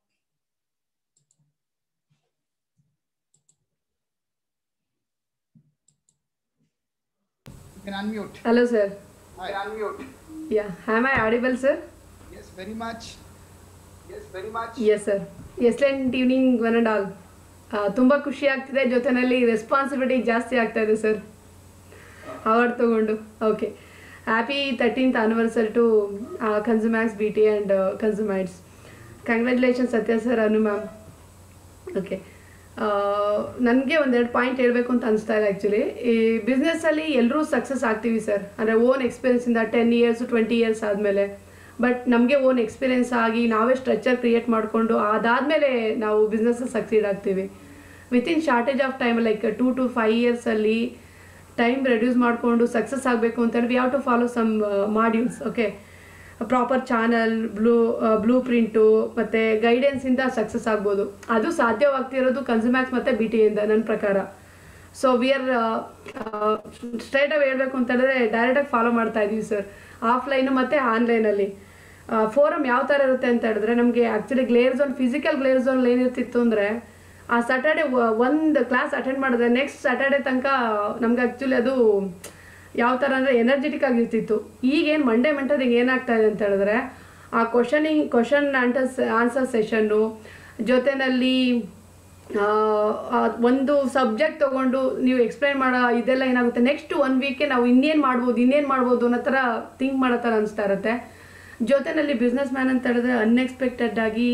You can unmute. Hello, sir. Hi. Unmute. Yeah. Am I audible, sir? Yes, very much. Yes, very much. Yes, sir. Excellent evening one and all ತುಂಬ ಖುಷಿ ಆಗ್ತಿದೆ ಜೊತೆನಲ್ಲಿ responsibility ಜಾಸ್ತಿ ಆಗ್ತಾ ಇದೆ sir award ತಗೊಂಡು okay happy thirteenth anniversary to Consumax B T and ಕನ್ಸ್ಯೂಮೈಡ್ಸ್ congratulation Satya sir Anu ma'am okay ನನಗೆ ಒಂದೆರಡು ಪಾಯಿಂಟ್ ಹೇಳಬೇಕು ಅಂತ ಅನಿಸ್ತಾ ಇದೆ ಆ್ಯಕ್ಚುಲಿ ಈ ಬಿಸ್ನೆಸ್ಸಲ್ಲಿ ಎಲ್ಲರೂ ಸಕ್ಸಸ್ ಆಗ್ತೀವಿ ಸರ್ ಅಂದರೆ ಓನ್ ಎಕ್ಸ್ಪೀರಿಯನ್ಸಿಂದ ಟೆನ್ ಇಯರ್ಸ್ ಟ್ವೆಂಟಿ ಇಯರ್ಸ್ ಆದಮೇಲೆ ಬಟ್ ನಮಗೆ ಓನ್ ಎಕ್ಸ್ಪೀರಿಯನ್ಸ್ ಆಗಿ ನಾವೇ ಸ್ಟ್ರಕ್ಚರ್ ಕ್ರಿಯೇಟ್ ಮಾಡಿಕೊಂಡು ಅದಾದಮೇಲೆ ನಾವು ಬಿಸ್ನೆಸ್ ಸಕ್ಸೀಡ್ ಆಗ್ತೀವಿ within shortage of time like two to five ಇಯರ್ಸಲ್ಲಿ ಟೈಮ್ ರೆಡ್ಯೂಸ್ ಮಾಡಿಕೊಂಡು ಸಕ್ಸಸ್ ಆಗಬೇಕು ಅಂತೇಳಿ we have to follow some modules okay proper channel blue blueprint ಮತ್ತು ಗೈಡೆನ್ಸಿಂದ ಸಕ್ಸಸ್ ಆಗ್ಬೋದು ಅದು ಸಾಧ್ಯವಾಗ್ತಿರೋದು ಕನ್ಸ್ಯೂಮ್ಯಾಕ್ಸ್ ಮತ್ತು ಬಿ ಟಿ ಇಂದ ನನ್ನ ಪ್ರಕಾರ ಸೊ ವಿ ಆರ್ ಸ್ಟ್ರೈಟ್ ಆಗಿ ಹೇಳಬೇಕು ಅಂತ ಹೇಳಿದ್ರೆ ಡೈರೆಕ್ಟಾಗಿ ಫಾಲೋ ಮಾಡ್ತಾ ಇದ್ದೀವಿ ಸರ್ ಆಫ್ಲೈನು ಮತ್ತು ಆನ್ಲೈನಲ್ಲಿ ಫೋರಮ್ ಯಾವ ಥರ ಇರುತ್ತೆ ಅಂತ ಹೇಳಿದ್ರೆ ನಮಗೆ actually glare zone physical glare zone ಏನಿರ್ತಿತ್ತು ಅಂದರೆ ಆ ಸ್ಯಾಟರ್ಡೆ ಒಂದು ಕ್ಲಾಸ್ ಅಟೆಂಡ್ ಮಾಡಿದ್ರೆ ನೆಕ್ಸ್ಟ್ ಸ್ಯಾಟರ್ಡೆ ತನಕ ನಮ್ಗೆ ಆ್ಯಕ್ಚುಲಿ ಅದು ಯಾವ ಥರ ಅಂದರೆ ಎನರ್ಜೆಟಿಕ್ ಆಗಿರ್ತಿತ್ತು ಈಗೇನು ಮಂಡೇ ಮೆಂಟರ್ ಈಗ ಏನಾಗ್ತಾ ಇದೆ ಅಂತ ಹೇಳಿದ್ರೆ ಆ ಕ್ವಶನಿಂಗ್ ಕ್ವಶನ್ ಆನ್ಸರ್ಸ್ ಆನ್ಸರ್ ಸೆಷನ್ನು ಜೊತೆನಲ್ಲಿ ಆ, ಆ ಒಂದು ಸಬ್ಜೆಕ್ಟ್ ತಗೊಂಡು ನೀವು ಎಕ್ಸ್ಪ್ಲೈನ್ ಮಾಡೋ ಇದೆಲ್ಲ ಏನಾಗುತ್ತೆ ನೆಕ್ಸ್ಟ್ ಒನ್ ವೀಕ್ಗೆ ನಾವು ಇನ್ನೇನು ಮಾಡ್ಬೋದು ಇನ್ನೇನು ಮಾಡ್ಬೋದು ಅನ್ನೋ ಥರ ಥಿಂಕ್ ಮಾಡೋ ಥರ ಅನಿಸ್ತಾ ಇರುತ್ತೆ ಜೊತೆನಲ್ಲಿ ಬಿಸ್ನೆಸ್ ಮ್ಯಾನ್ ಅಂತ ಹೇಳಿದ್ರೆ ಅನ್ಎಕ್ಸ್ಪೆಕ್ಟೆಡ್ ಆಗಿ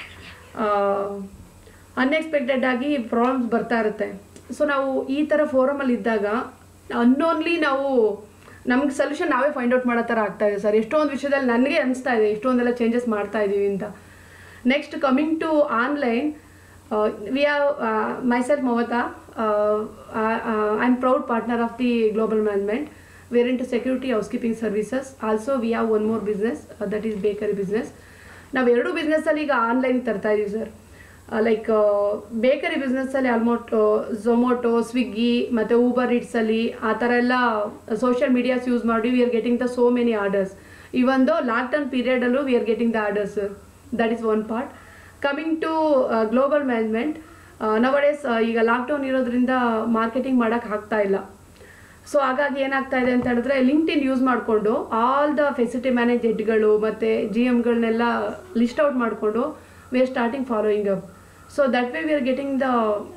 ಅನ್ಎಕ್ಸ್ಪೆಕ್ಟೆಡ್ ಆಗಿ ಪ್ರಾಬ್ಲಮ್ಸ್ ಬರ್ತಾ ಇರುತ್ತೆ ಸೊ ನಾವು ಈ ಥರ ಫೋರಮಲ್ಲಿ ಇದ್ದಾಗ ಅನ್ನೋನ್ಲಿ ನಾವು ನಮ್ಗೆ ಸೊಲ್ಯೂಷನ್ ನಾವೇ ಫೈಂಡ್ ಔಟ್ ಮಾಡೋ ಥರ ಆಗ್ತಾ ಇದೆ ಸರ್ ಎಷ್ಟೊಂದು ವಿಷಯದಲ್ಲಿ ನನಗೆ ಅನಿಸ್ತಾ ಇದೆ ಇಷ್ಟೊಂದೆಲ್ಲ ಚೇಂಜಸ್ ಮಾಡ್ತಾ ಇದ್ದೀವಿ ಅಂತ next coming to online we are myself Mamata I am proud partner of the global management where in to security housekeeping services also we have one more business that is bakery business ನಾವು ಎರಡು ಬಿಸ್ನೆಸ್ಸಲ್ಲಿ ಈಗ online ತರ್ತಾ ಇದೀವಿ sir like bakery ಬಿಸ್ನೆಸ್ಸಲ್ಲಿ almost Zomato Swiggy ಮತ್ತು Uber ಇಟ್ಸಲ್ಲಿ ಆ ಥರ ಎಲ್ಲ ಸೋಷಿಯಲ್ ಮೀಡಿಯಾಸ್ ಯೂಸ್ ಮಾಡಿ we are getting the so many orders even though lockdown ಪೀರಿಯಡಲ್ಲೂ we are getting the orders that is one part coming to global management nowadays ಈಗ lockdown ಇರೋದ್ರಿಂದ marketing ಮಾಡೋಕ್ಕೆ ಆಗ್ತಾ ಇಲ್ಲ ಸೊ ಹಾಗಾಗಿ ಏನಾಗ್ತಾ ಇದೆ ಅಂತ ಹೇಳಿದ್ರೆ ಲಿಂಕ್ಡ್ ಇನ್ ಯೂಸ್ ಮಾಡಿಕೊಂಡು ಆಲ್ ದ ಫೆಸಿಲಿಟಿ ಮ್ಯಾನೇಜ್ ಹೆಡ್ಗಳು ಮತ್ತು ಜಿ ಎಮ್ಗಳನ್ನೆಲ್ಲ ಲಿಸ್ಟ್ ಔಟ್ ಮಾಡಿಕೊಂಡು we are starting following up so that way we are getting the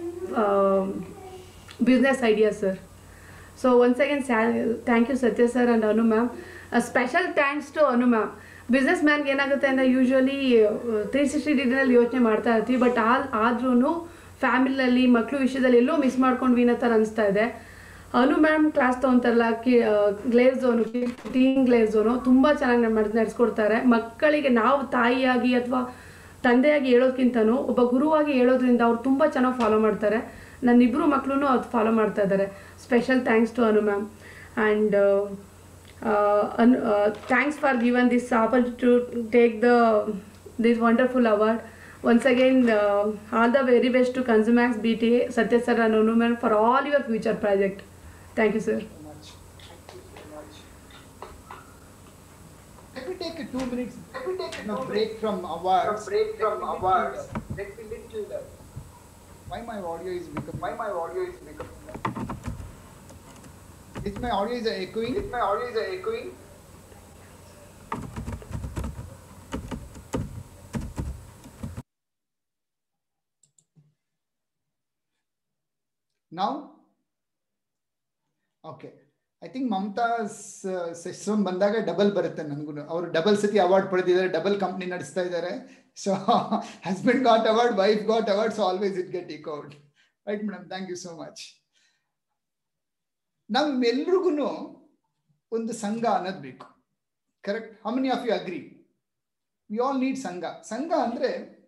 business idea sir so once again thank you Satya sir and Anu ma'am special thanks to Anu ma'am business ಮ್ಯಾನ್ಗೆ ಏನಾಗುತ್ತೆ ಅಂದರೆ usually three sixty ಡಿಗ್ರಿನಲ್ಲಿ ಯೋಚನೆ ಮಾಡ್ತಾ ಇರ್ತೀವಿ but all ಆದ್ರೂ ಫ್ಯಾಮಿಲಿಯಲ್ಲಿ ಮಕ್ಕಳು ವಿಷಯದಲ್ಲಿ ಎಲ್ಲೋ ಮಿಸ್ ಮಾಡ್ಕೊಂಡ್ವಿ ಅನ್ನೋ ಥರ ಅನಿಸ್ತಾ ಇದೆ ಅನು ಮ್ಯಾಮ್ ಕ್ಲಾಸ್ ತೊಗೊಂತಾರಲ್ಲ ಕಿ glare zone clean glare zone ತುಂಬ ಚೆನ್ನಾಗಿ ಮಾಡಿ ನಡೆಸ್ಕೊಡ್ತಾರೆ ಮಕ್ಕಳಿಗೆ ನಾವು ತಾಯಿಯಾಗಿ ಅಥವಾ ತಂದೆಯಾಗಿ ಹೇಳೋದ್ಕಿಂತನೂ ಒಬ್ಬ ಗುರುವಾಗಿ ಹೇಳೋದ್ರಿಂದ ಅವ್ರು ತುಂಬ ಚೆನ್ನಾಗಿ ಫಾಲೋ ಮಾಡ್ತಾರೆ ನನ್ನ ಇಬ್ಬರು ಮಕ್ಕಳು ಅದು ಫಾಲೋ ಮಾಡ್ತಾ ಇದ್ದಾರೆ special thanks to Anu ma'am and thanks for given this opportunity to take the this wonderful award once again uh, all the very best to consumax bta satya sir and Anu ma'am for all your future project thank you sir Let me take a two minutes. Let me take a break from awards. break from awards. Let me little. Why my audio is becoming? Why my audio is becoming? Is my audio is echoing? Is my audio is echoing? Now? Okay. I think Mamata's system ಬಂದಾಗ double ಬರುತ್ತೆ ನನಗೂ ಅವರು double ಸತಿ award ಪಡೆದಿದ್ದಾರೆ double company ನಡೆಸ್ತಾ ಇದ್ದಾರೆ so husband got award wife got award so always it get ಇಕೌಟ್ right madam thank you so much ನಮ್ಮೆಲ್ರಿಗೂ ಒಂದು ಸಂಘ ಅನ್ನೋದು ಬೇಕು correct how many of you agree we all need sangha ಸಂಘ ಅಂದ್ರೆ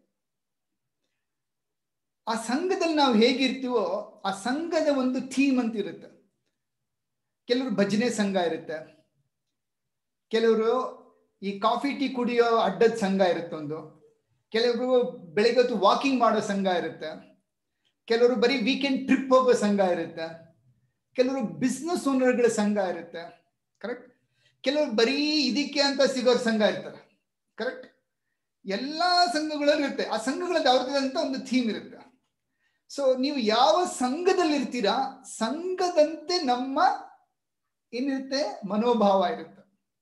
ಆ ಸಂಘದಲ್ಲಿ ನಾವು ಹೇಗಿರ್ತೀವೋ ಆ ಸಂಘದ ಒಂದು ಥೀಮ್ ಅಂತ ಇರುತ್ತೆ ಕೆಲವರು ಭಜನೆ ಸಂಘ ಇರುತ್ತೆ ಕೆಲವರು ಈ ಕಾಫಿ ಟೀ ಕುಡಿಯೋ ಅಡ್ಡದ ಸಂಘ ಇರುತ್ತೆ ಒಂದು ಕೆಲವರು ಬೆಳಗ್ಗೆ ಹೊತ್ತು ವಾಕಿಂಗ್ ಮಾಡೋ ಸಂಘ ಇರುತ್ತೆ ಕೆಲವರು ಬರೀ ವೀಕೆಂಡ್ ಟ್ರಿಪ್ ಹೋಗೋ ಸಂಘ ಇರುತ್ತೆ ಕೆಲವರು ಬಿಸ್ನೆಸ್ ಓನರ್ಗಳ ಸಂಘ ಇರುತ್ತೆ ಕರೆಕ್ಟ್ ಕೆಲವರು ಬರೀ ಇದಕ್ಕೆ ಅಂತ ಸಿಗೋರ್ ಸಂಘ ಇರ್ತಾರೆ ಕರೆಕ್ಟ್ ಎಲ್ಲಾ ಸಂಘಗಳಲ್ಲಿ ಇರುತ್ತೆ ಆ ಸಂಘಗಳಲ್ಲಿ ಅವ್ರದ್ದಂತ ಒಂದು ಥೀಮ್ ಇರುತ್ತೆ ಸೊ ನೀವು ಯಾವ ಸಂಘದಲ್ಲಿ ಇರ್ತೀರಾ ಸಂಘದಂತೆ ನಮ್ಮ ಏನಿರುತ್ತೆ ಮನೋಭಾವ ಇರುತ್ತೆ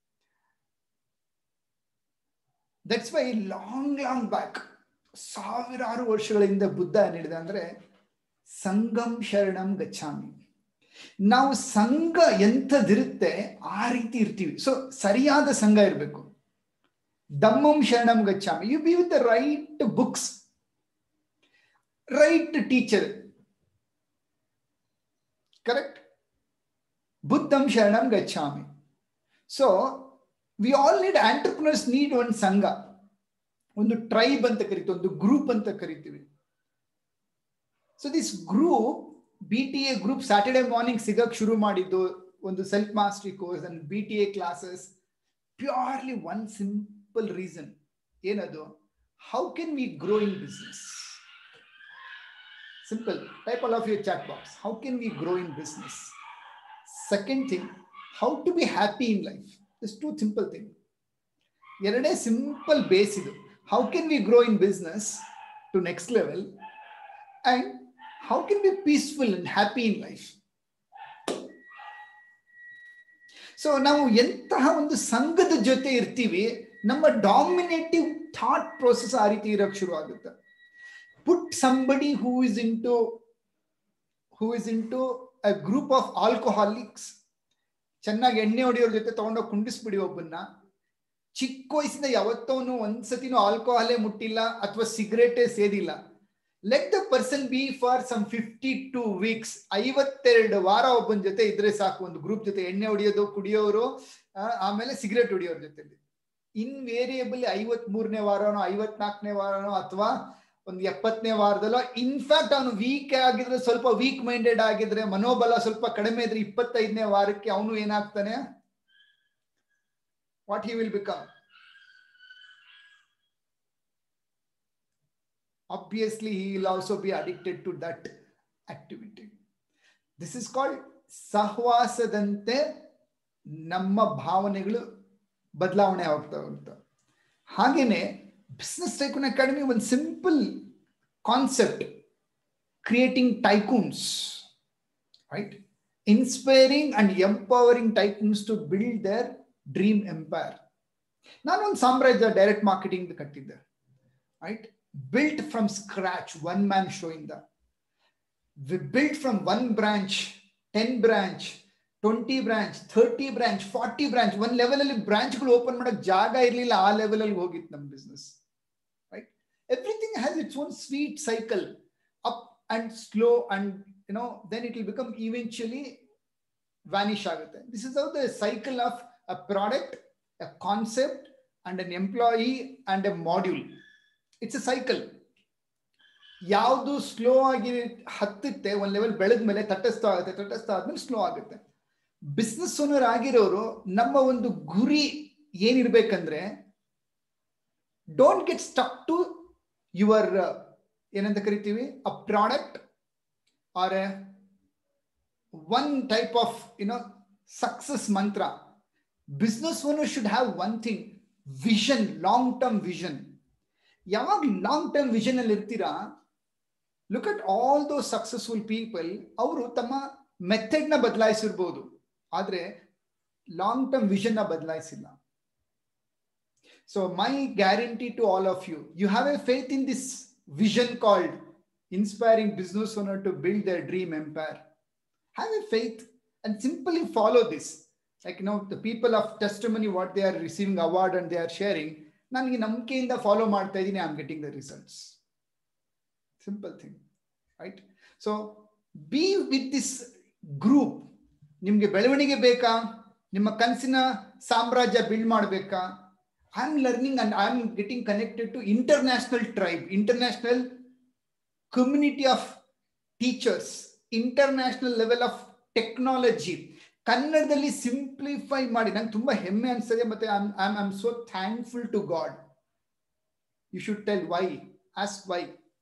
that's why long long back ಸಾವಿರಾರು ವರ್ಷಗಳ ಹಿಂದೆ ಬುದ್ಧ ಏನ್ ಹೇಳಿದ ಅಂದ್ರೆ ಸಂಗಂ ಶರಣಂ ಗಚ್ಚಾಮಿ ನಾವು ಸಂಘ ಎಂಥದಿರುತ್ತೆ ಆ ರೀತಿ ಇರ್ತೀವಿ ಸೊ ಸರಿಯಾದ ಸಂಘ ಇರಬೇಕು ದಮ್ಮಂ ಶರಣಂ ಗಚ್ಚಾಮಿ you be with the right books right teacher correct ಬುದ್ಧಂ ಶರಣಂ ಗಚ್ಚಾಮಿ so we all need entrepreneurs need ಒಂದು ಸಂಘ ಒಂದು ಟ್ರೈಬ್ ಅಂತ ಕರಿತೀವಿ ಒಂದು ಗ್ರೂಪ್ ಅಂತ ಕರಿತೀವಿ so this group B T A group Saturday morning ಸಿಗಕ್ ಶುರು ಮಾಡಿದ್ದು ಒಂದು self mastery course and B T A classes purely one simple reason ಏನದು how can we grow in business simple type all of your chat box how can we grow in business second thing how to be happy in life is two simple thing ಎರಡೇ simple base ಇದು how can we grow in business to next level and how can be peaceful and happy in life so ನಾವು ಎಂತಹ ಒಂದು ಸಂಘದ ಜೊತೆ ಇರ್ತೀವಿ ನಮ್ಮ dominative thought process ಆ ರೀತಿ ಇರೋಕ್ಕೆ ಶುರು ಆಗುತ್ತೆ put somebody who is into who is into a group of alcoholics ಚೆನ್ನಾಗಿ ಎಣ್ಣೆ ಹೊಡೆಯೋರ ಜೊತೆ ತಗೊಂಡೋಗಿ ಕುಂಡಿಸ್ಬಿಡಿ ಒಬ್ಬನ್ನ ಚಿಕ್ಕ ವಯಸ್ಸಿಂದ ಯಾವತ್ತವನು ಒಂದ್ಸತಿನೂ ಆಲ್ಕೋಹಾಲೇ ಮುಟ್ಟಿಲ್ಲ ಅಥವಾ ಸಿಗರೇಟೇ ಸೇದಿಲ್ಲ let the person be for some fifty two weeks ಐವತ್ತೆರಡು ವಾರ ಒಬ್ಬನ ಜೊತೆ ಇದ್ರೆ ಸಾಕು ಒಂದು ಗ್ರೂಪ್ ಜೊತೆ ಎಣ್ಣೆ ಹೊಡಿಯೋದು ಕುಡಿಯೋರು ಆಮೇಲೆ ಸಿಗರೇಟ್ ಹೊಡಿಯೋರ ಜೊತೆಲಿ ಇನ್ವೇರಿಯಬಲ್ ಐವತ್ ಮೂರನೇ ವಾರನೋ ಐವತ್ನಾಲ್ಕನೇ ವಾರನೋ ಅಥವಾ ಒಂದು ಎಪ್ಪತ್ತನೇ ವಾರದಲ್ಲೋ ಇನ್ಫ್ಯಾಕ್ಟ್ ಅವನು ವೀಕ್ ಆಗಿದ್ರೆ ಸ್ವಲ್ಪ ವೀಕ್ ಮೈಂಡೆಡ್ ಆಗಿದ್ರೆ ಮನೋಬಲ ಸ್ವಲ್ಪ ಕಡಿಮೆ ಇದ್ರೆ ಇಪ್ಪತ್ತೈದನೇ ವಾರಕ್ಕೆ ಅವನು ಏನಾಗ್ತಾನೆ what he will become obviously he will also be addicted to that activity this is called ಸಹವಾಸದಂತೆ ನಮ್ಮ ಭಾವನೆಗಳು ಬದಲಾವಣೆ ಆಗ್ತಾ ಹೋಗ್ತಾ ಹಾಗೇನೆ ಬಿಸ್ನೆಸ್ ಟೈಕೂನ್ ಅಕಾಡೆಮಿ ಒಂದು simple concept creating tycoons right inspiring and empowering tycoons to build their dream empire ನಾನೊಂದು ಸಾಮ್ರಾಜ್ಯ ಡೈರೆಕ್ಟ್ ಮಾರ್ಕೆಟಿಂಗ್ ಕಟ್ಟಿದ್ದೆ right built from scratch, one man showing that. We built from one branch, 10 branch, 20 branch, 30 branch, 40 branch, one level ಅಲ್ಲಿ ಬ್ರಾಂಚ್ಗಳು open ಮಾಡಕ್ ಜಾಗ ಇರಲಿಲ್ಲ ಆ level ಅಲ್ಲಿ ಹೋಗಿತ್ತು ನಮ್ಮ business right everything has its own sweet cycle up and slow and you know then it will become eventually vanish ಆಗುತ್ತೆ this is how the cycle of a product a concept and an employee and a module it's a cycle ಯಾವುದು slow ಆಗಿ ಹತ್ತುತ್ತೆ ಒಂದ್ level ಬೆಳೆದ ಮೇಲೆ ತಟಸ್ಥ ಆಗುತ್ತೆ ತಟಸ್ಥ ಆದ್ಮೇಲೆ ಸ್ಲೋ ಆಗುತ್ತೆ ಬಿಸ್ನೆಸ್ ಓನರ್ ಆಗಿರೋರು ನಮ್ಮ ಒಂದು ಗುರಿ ಏನಿರ್ಬೇಕಂದ್ರೆ don't get stuck to your ಏನಂತ ಕರಿತೀವಿ a product or a one type of you know success mantra business owner should have one thing vision long term vision ಯಾವಾಗ ಲಾಂಗ್ ಟರ್ಮ್ ವಿಷನ್ ಅಲ್ಲಿ ಇರ್ತೀರಾ look at all those successful people ಅವರು ತಮ್ಮ method ನ ಬದಲಾಯಿಸಿರ್ಬೋದು ಆದ್ರೆ long term vision ನ ಬದಲಾಯಿಸಿಲ್ಲ so my guarantee to all of you you have a faith in this vision called inspiring business owner to build the dream empire have a faith and simply follow this like know the people of testimony what they are receiving award and they are sharing ನನಗೆ ನಂಬಿಕೆಯಿಂದ follow ಮಾಡ್ತಾ ಇದ್ದೀನಿ I am getting the results simple thing right so be with this group ನಿಮಗೆ ಬೆಳವಣಿಗೆ ಬೇಕಾ ನಿಮ್ಮ ಕನಸಿನ ಸಾಮ್ರಾಜ್ಯ ಬಿಲ್ಡ್ ಮಾಡಬೇಕಾ I am learning and I am getting connected to international tribe international community of teachers international level of technology ಕನ್ನಡದಲ್ಲಿ simplify ಮಾಡಿ ನಂಗೆ ತುಂಬಾ ಹೆಮ್ಮೆ ಅನ್ಸ್ತದೆ ಮತ್ತೆ I am so thankful to God you should tell why as why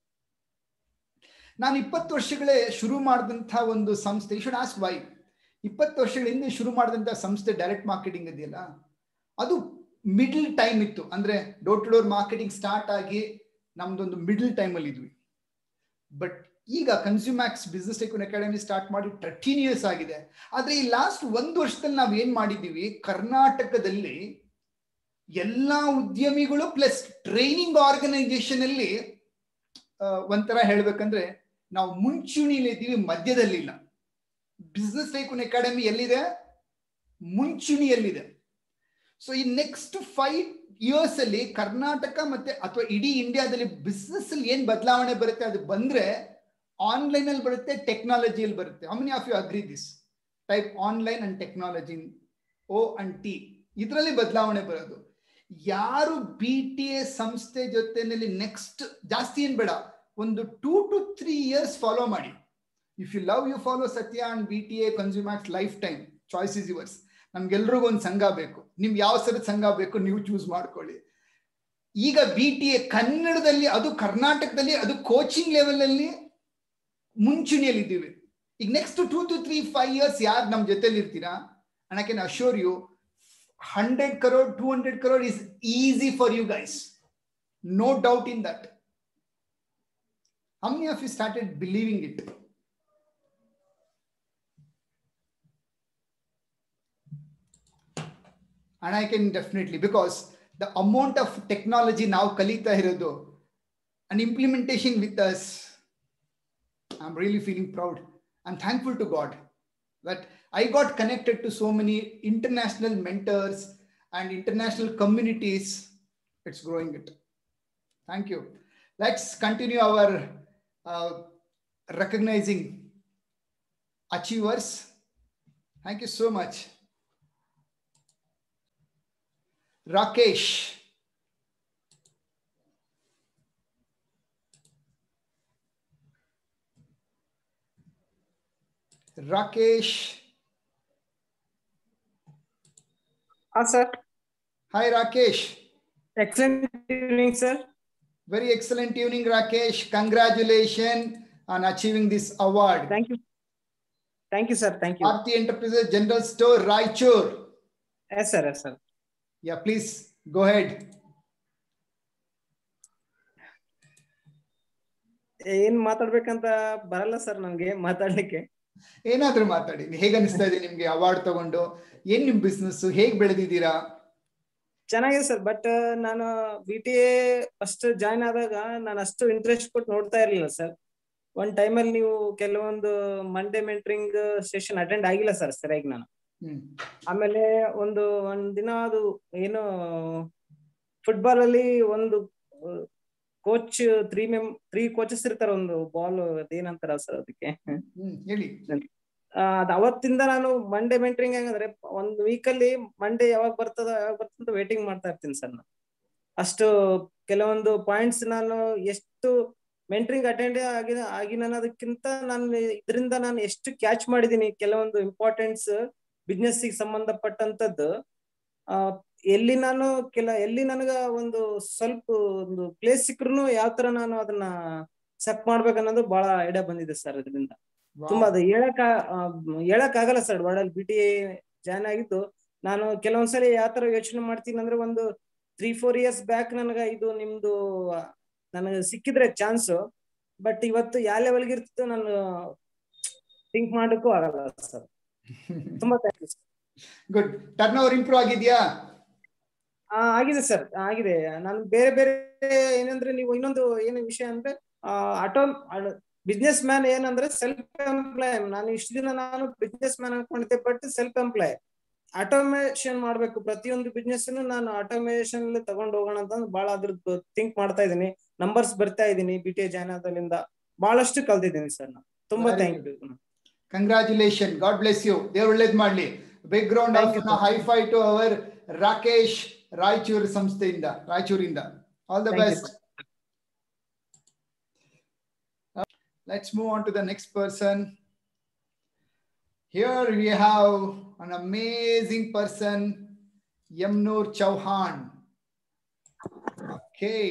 ನಾನು ಇಪ್ಪತ್ತು ವರ್ಷಗಳೇ ಶುರು ಮಾಡಿದಂಥ ಒಂದು ಸಂಸ್ಥೆ ಯು ಶುಡ್ ಆಸ್ ವೈ ಇಪ್ಪತ್ತು ವರ್ಷಗಳ ಹಿಂದೆ ಶುರು ಮಾಡಿದಂಥ ಸಂಸ್ಥೆ ಡೈರೆಕ್ಟ್ ಮಾರ್ಕೆಟಿಂಗ್ ಇದೆಯಲ್ಲ ಅದು ಮಿಡ್ಲ್ ಟೈಮ್ ಇತ್ತು ಅಂದ್ರೆ door to door marketing start ಆಗಿ ನಮ್ದೊಂದು ಮಿಡ್ಲ್ ಟೈಮಲ್ಲಿ ಇದ್ವಿ ಬಟ್ ಈಗ Consumax business tycoon academy start ಮಾಡಿ ತರ್ಟೀನ್ ಇಯರ್ಸ್ ಆಗಿದೆ ಆದ್ರೆ ಈ ಲಾಸ್ಟ್ ಒಂದು ವರ್ಷದಲ್ಲಿ ನಾವು ಏನ್ ಮಾಡಿದ್ದೀವಿ ಕರ್ನಾಟಕದಲ್ಲಿ ಎಲ್ಲಾ ಉದ್ಯಮಿಗಳು ಪ್ಲಸ್ ಟ್ರೈನಿಂಗ್ ಆರ್ಗನೈಸೇಷನ್ ಅಲ್ಲಿ ಒಂಥರ ಹೇಳ್ಬೇಕಂದ್ರೆ ನಾವು ಮುಂಚೂಣಿಲಿ ಇದ್ದೀವಿ ಮಧ್ಯದಲ್ಲಿಲ್ಲ ಬಿಸ್ನೆಸ್ ಟೈಕೂನ್ ಅಕಾಡೆಮಿ ಎಲ್ಲಿದೆ ಮುಂಚೂಣಿಯಲ್ಲಿದೆ ಸೊ ಈ ನೆಕ್ಸ್ಟ್ ಫೈವ್ ಇಯರ್ಸ್ ಅಲ್ಲಿ ಕರ್ನಾಟಕ ಮತ್ತೆ ಅಥವಾ ಇಡೀ ಇಂಡಿಯಾದಲ್ಲಿ ಬಿಸ್ನೆಸ್ ಅಲ್ಲಿ ಏನ್ ಬದಲಾವಣೆ ಬರುತ್ತೆ ಅದು ಬಂದ್ರೆ ಆನ್ಲೈನ್ ಅಲ್ಲಿ ಬರುತ್ತೆ ಟೆಕ್ನಾಲಜಿಯಲ್ಲಿ ಬರುತ್ತೆ how many of you agree this type online and technology O and T ಇದರಲ್ಲಿ ಬದಲಾವಣೆ ಬರೋದು ಯಾರು ಬಿ ಟಿ ಎ ಸಂಸ್ಥೆ ಜೊತೆನಲ್ಲಿ ನೆಕ್ಸ್ಟ್ ಜಾಸ್ತಿ ಏನ್ ಬೇಡ ಒಂದು two to three years follow ಮಾಡಿ if you love you follow Satya and B T A consumers life time choice is yours ನಮ್ಗೆಲ್ರಿಗೂ ಒಂದು ಸಂಘ ಬೇಕು ನಿಮ್ಗೆ ಯಾವ ಸರದ ಸಂಘ ಬೇಕು ನೀವು ಚೂಸ್ ಮಾಡ್ಕೊಳ್ಳಿ ಈಗ ಬಿ ಟಿ ಎ ಕನ್ನಡದಲ್ಲಿ ಅದು ಕರ್ನಾಟಕದಲ್ಲಿ ಅದು ಕೋಚಿಂಗ್ ಲೆವೆಲ್ ಅಲ್ಲಿ ಮುಂಚೂಣಿಯಲ್ಲಿ ಇದ್ದೀವಿ ಈಗ next two to three five years ಯಾರು ನಮ್ಮ ಜೊತೆಲಿ ಇರ್ತೀರಾ and I can assure you hundred crore two hundred crore is easy for you guys no doubt in that how many of you started believing it and I can definitely because the amount of technology now ಕಲಿತಾ ಇರೋದು and implementation with us I'm really feeling proud I'm thankful to God that I got connected to so many international mentors and international communities it's growing it thank you let's continue our uh, recognizing achievers thank you so much Rakesh. Rakesh. Ah, sir. Hi, Rakesh. Excellent evening, sir. Very excellent evening, Rakesh. Congratulations on achieving this award. Thank you. Thank you, sir. Thank you. Aarti Enterprises General Store, Raichur. Yes, sir. Yes, sir. Yeah, please go ahead. ಏನ್ ಮಾತಾಡ್ಬೇಕಂತ ಬರಲ್ಲ sir ನನ್ಗೆ ಮಾತಾಡ್ಲಿಕ್ಕೆ ಏನಾದ್ರೂ ಮಾತಾಡಿ ಹೇಗೆ ಅನಿಸ್ತಾ ಇದೆ ನಿಮ್ಗೆ ಅವಾರ್ಡ್ ತಗೊಂಡು ಏನ್ ನಿಮ್ ಬಿಸ್ನೆಸ್ ಹೇಗ್ ಬೆಳೆದಿದ್ದೀರಾ ಚೆನ್ನಾಗಿದೆ ಸರ್ ಬಟ್ ನಾನು B T A first join ಆದಾಗ ನಾನು ಅಷ್ಟು ಇಂಟ್ರೆಸ್ಟ್ ಕೊಟ್ಟು ನೋಡ್ತಾ ಇರ್ಲಿಲ್ಲ ಸರ್ ಒಂದ್ ಟೈಮಲ್ಲಿ ನೀವು ಕೆಲವೊಂದು ಮಂಡೇ ಮೆಂಟ್ರಿಂಗ್ ಸೆಷನ್ ಅಟೆಂಡ್ ಆಗಿಲ್ಲ ಸರ್ ಸರಿಯಾಗಿ ನಾನು ಆಮೇಲೆ ಒಂದು ಒಂದ್ ದಿನ ಅದು ಏನು ಫುಟ್ಬಾಲ್ ಅಲ್ಲಿ ಒಂದು coach three men three coaches ಇರ್ತಾರ ಒಂದು ಬಾಲ್ ಅದೇನಂತಾರ ಸರ್ ಅದಕ್ಕೆ ಹೇಳಿ ಅದ್ ಅವತ್ತಿಂದ ನಾನು ಮಂಡೇ ಮೆಂಟ್ರಿಂಗ್ ಹೆಂಗಂದ್ರೆ ಒಂದ್ ವೀಕ್ ಅಲ್ಲಿ ಮಂಡೇ ಯಾವಾಗ ಬರ್ತದ ಯಾವಾಗ ಬರ್ತದ ವೇಟಿಂಗ್ ಮಾಡ್ತಾ ಇರ್ತೀನಿ ಸರ್ ನಾನು ಅಷ್ಟು ಕೆಲವೊಂದು ಪಾಯಿಂಟ್ಸ್ ನಾನು ಎಷ್ಟು ಮೆಂಟ್ರಿಂಗ್ ಅಟೆಂಡ್ ಆಗಿ ಆಗಿ ನಾನು ಅದಕ್ಕಿಂತ ನಾನು ಇದರಿಂದ ನಾನು ಎಷ್ಟು ಕ್ಯಾಚ್ ಮಾಡಿದೀನಿ ಕೆಲವೊಂದು ಇಂಪಾರ್ಟೆಂಟ್ಸ್ ಬಿಸ್ನೆಸ್ ಸಂಬಂಧಪಟ್ಟಂತದ್ದು ಆ ಎಲ್ಲಿ ನಾನು ಕೆಲ ಎಲ್ಲಿ ನನಗ ಒಂದು ಸ್ವಲ್ಪ ಒಂದು ಪ್ಲೇಸ್ ಸಿಕ್ರು ಯಾವ ತರ ನಾನು ಅದನ್ನ ಸೆಟ್ ಮಾಡ್ಬೇಕನ್ನೋದು ಬಹಳ ಐಡಿಯಾ ಬಂದಿದೆ ಸರ್ ಇದರಿಂದ ತುಂಬಾ ಅದು ಹೇಳಕ್ ಹೇಳಕ್ ಆಗಲ್ಲ ಸರ್ ವರ್ಡಲ್ಲಿ ಬಿ ಟಿ ಜಾಯ್ನ್ ಆಗಿದ್ದು ನಾನು ಕೆಲವೊಂದ್ಸರಿ ಯಾವ ತರ ಯೋಚನೆ ಮಾಡ್ತೀನಿ ಅಂದ್ರೆ ಒಂದು ತ್ರೀ ಫೋರ್ ಇಯರ್ಸ್ ಬ್ಯಾಕ್ ನನಗ ಇದು ನಿಮ್ದು ನನಗೆ ಸಿಕ್ಕಿದ್ರೆ ಚಾನ್ಸ್ ಬಟ್ ಇವತ್ತು ಯಾವ ಲೆವೆಲ್ಗೆ ಇರ್ತಿತ್ತು ನಾನು ಥಿಂಕ್ ಮಾಡಕ್ಕೂ ಆಗಲ್ಲ ಸರ್ ತುಂಬಾ thank you good turnover improve ಆಗಿದ್ಯಾ ಆ, ಆಗಿದೆ ಸರ್ ಆಗಿದೆ ನಾನು ಬೇರೆ ಬೇರೆ ಏನಂದ್ರೆ ನೀವು ಇನ್ನೊಂದು ಏನು ವಿಷಯ ಅಂದ್ರೆ ಆಟೋ ಬಿಸ್ನೆಸ್ ಮ್ಯಾನ್ ಏನಂದ್ರೆ ಸೆಲ್ಫ್ ಎಂಪ್ಲಾಯ್ ನಾನು ಇಷ್ಟು ದಿನ ನಾನು ಬಿಸ್ನೆಸ್ ಮ್ಯಾನ್ ಅನ್ಕೊಂಡಿದ್ದೆ ಬಟ್ ಸೆಲ್ಫ್ ಎಂಪ್ಲಾಯ್ ಆಟೋಮೇಶನ್ ಮಾಡ್ಬೇಕು ಪ್ರತಿಯೊಂದು ಬಿಸ್ನೆಸ್ ನಾನು ಆಟೋಮೇಶನ್ ತಗೊಂಡು ಹೋಗೋಣ ಅಂತ ಬಹಳ ಅದ್ರದ್ದು ಥಿಂಕ್ ಮಾಡ್ತಾ ಇದ್ದೀನಿ ನಂಬರ್ಸ್ ಬರ್ತಾ ಇದ್ದೀನಿ ಬಿ ಟಿ ಜಾಯ್ನ್ ಆದ್ರಿಂದ ಬಹಳಷ್ಟು ಕಲ್ತಿದ್ದೀನಿ ಸರ್ ನಾನು ತುಂಬಾ Very thank you congratulation God bless you ದೇವ್ರು ಒಳ್ಳೇದ್ ಮಾಡ್ಲಿ big ground Thank you, sir. High five to our Rakesh Raichur ಸಂಸ್ಥೆಯಿಂದ ರಾಯಚೂರಿಂದ all the Thank you, best let's move on to the next person Here we have an amazing person, Yamnoor Chauhan. Okay.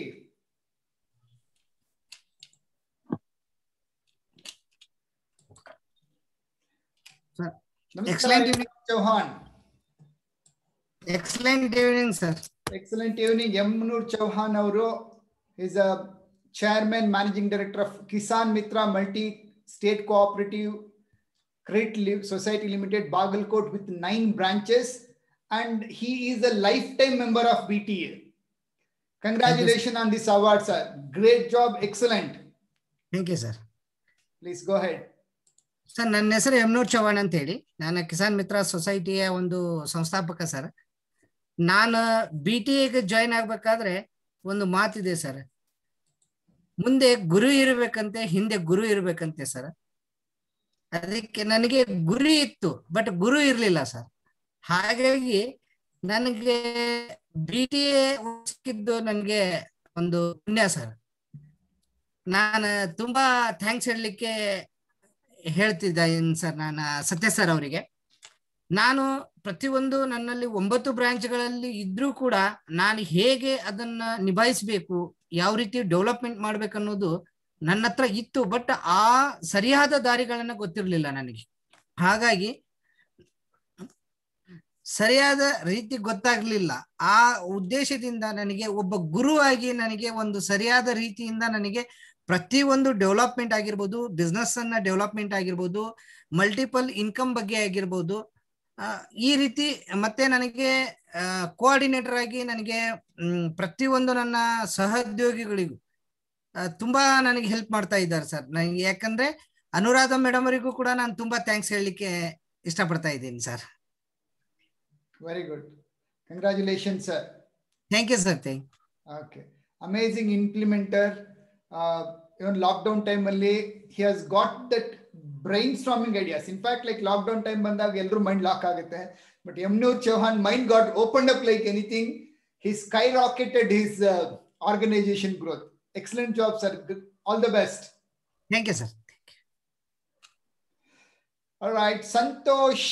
Sir, Namaskar, excellent Yamnoor evening. Chauhan. Excellent evening, sir. Excellent evening. Yamnoor Chauhan Auro is a chairman, managing director of Kisan Mitra Multi State Cooperative Credit Li- Society Limited, Bagalkot, with nine branches, and he is a lifetime member of BTA. Congratulations on this award, sir. Great job. Excellent. Thank you sir Please go ahead. Sir ನನ್ನ ಹೆಸರು ಯಮ್ನೂರ್ ಚವ್ಹಾಣ್ ಅಂತ ಹೇಳಿ ನಾನು ಕಿಸಾನ್ ಮಿತ್ರ ಸೊಸೈಟಿಯ ಒಂದು ಸಂಸ್ಥಾಪಕ sir ನಾನು B T ಎಗೆ join ಆಗ್ಬೇಕಾದ್ರೆ ಒಂದು ಮಾತಿದೆ ಸರ್ ಮುಂದೆ ಗುರು ಇರ್ಬೇಕಂತೆ ಹಿಂದೆ ಗುರು ಇರ್ಬೇಕಂತೆ ಸರ್ ಅದಕ್ಕೆ ನನಗೆ ಗುರಿ ಇತ್ತು ಬಟ್ ಗುರು ಇರ್ಲಿಲ್ಲ ಸರ್ ಹಾಗಾಗಿ ನನಗೆ ಬಿ ಟಿ ಎ ಸಿಕ್ಕಿದ್ದು ನನಗೆ ಒಂದು ಪುಣ್ಯ ಸರ್ ನಾನು ತುಂಬಾ ಥ್ಯಾಂಕ್ಸ್ ಹೇಳಲಿಕ್ಕೆ ಹೇಳ್ತಿದ್ದೀನಿ ಸರ್ ನಾನು ಸತ್ಯ ಸರ್ ಅವರಿಗೆ ನಾನು ಪ್ರತಿಯೊಂದು ನನ್ನಲ್ಲಿ ಒಂಬತ್ತು ಬ್ರಾಂಚ್ಗಳಲ್ಲಿ ಇದ್ರೂ ಕೂಡ ನಾನು ಹೇಗೆ ಅದನ್ನ ನಿಭಾಯಿಸಬೇಕು ಯಾವ ರೀತಿ ಡೆವಲಪ್ಮೆಂಟ್ ಮಾಡ್ಬೇಕನ್ನೋದು ನನ್ನ ಹತ್ರ ಇತ್ತು ಬಟ್ ಆ ಸರಿಯಾದ ದಾರಿಗಳನ್ನ ಗೊತ್ತಿರಲಿಲ್ಲ ನನಗೆ ಹಾಗಾಗಿ ಸರಿಯಾದ ರೀತಿ ಗೊತ್ತಾಗ್ಲಿಲ್ಲ ಆ ಉದ್ದೇಶದಿಂದ ನನಗೆ ಒಬ್ಬ ಗುರುವಾಗಿ ನನಗೆ ಒಂದು ಸರಿಯಾದ ರೀತಿಯಿಂದ ನನಗೆ ಪ್ರತಿಯೊಂದು ಡೆವಲಪ್ಮೆಂಟ್ ಆಗಿರ್ಬೋದು ಬಿಸ್ನೆಸ್ ಅನ್ನ ಡೆವಲಪ್ಮೆಂಟ್ ಆಗಿರ್ಬೋದು ಮಲ್ಟಿಪಲ್ ಇನ್ಕಮ್ ಬಗ್ಗೆ ಆಗಿರ್ಬೋದು ಆ, ಈ ರೀತಿ ಮತ್ತೆ ನನಗೆ ಕೋಆರ್ಡಿನೇಟರ್ ಆಗಿ ನನಗೆ ಮ್, ಪ್ರತಿಯೊಂದು ನನ್ನ ಸಹೋದ್ಯೋಗಿಗಳಿಗೂ ಆ, ತುಂಬಾ ನನಗೆ ಹೆಲ್ಪ್ ಮಾಡ್ತಾ ಇದ್ದಾರೆ ಸರ್ ನನಗೆ ಯಾಕಂದ್ರೆ ಅನುರಾಧ ಮೇಡಮ್ ಅವರಿಗೂ ಕೂಡ ನಾನು ತುಂಬಾ ಥ್ಯಾಂಕ್ಸ್ ಹೇಳಲಿಕ್ಕೆ ಇಷ್ಟಪಡ್ತಾ ಇದ್ದೀನಿ sir Very good. Congratulations, sir. Thank you sir thank Okay. Amazing implementer. Uh, even lockdown time ಅಲ್ಲಿ he has got that brainstorming ideas. In fact, like lockdown time ಬಂದಾಗ ಎಲ್ರೂ ಮೈಂಡ್ ಲಾಕ್ ಆಗುತ್ತೆ but Yamnur Chauhan mind got open up like anything he skyrocketed his uh, organization growth. Excellent job, sir. Good- All the best. Thank you sir All right, Santosh.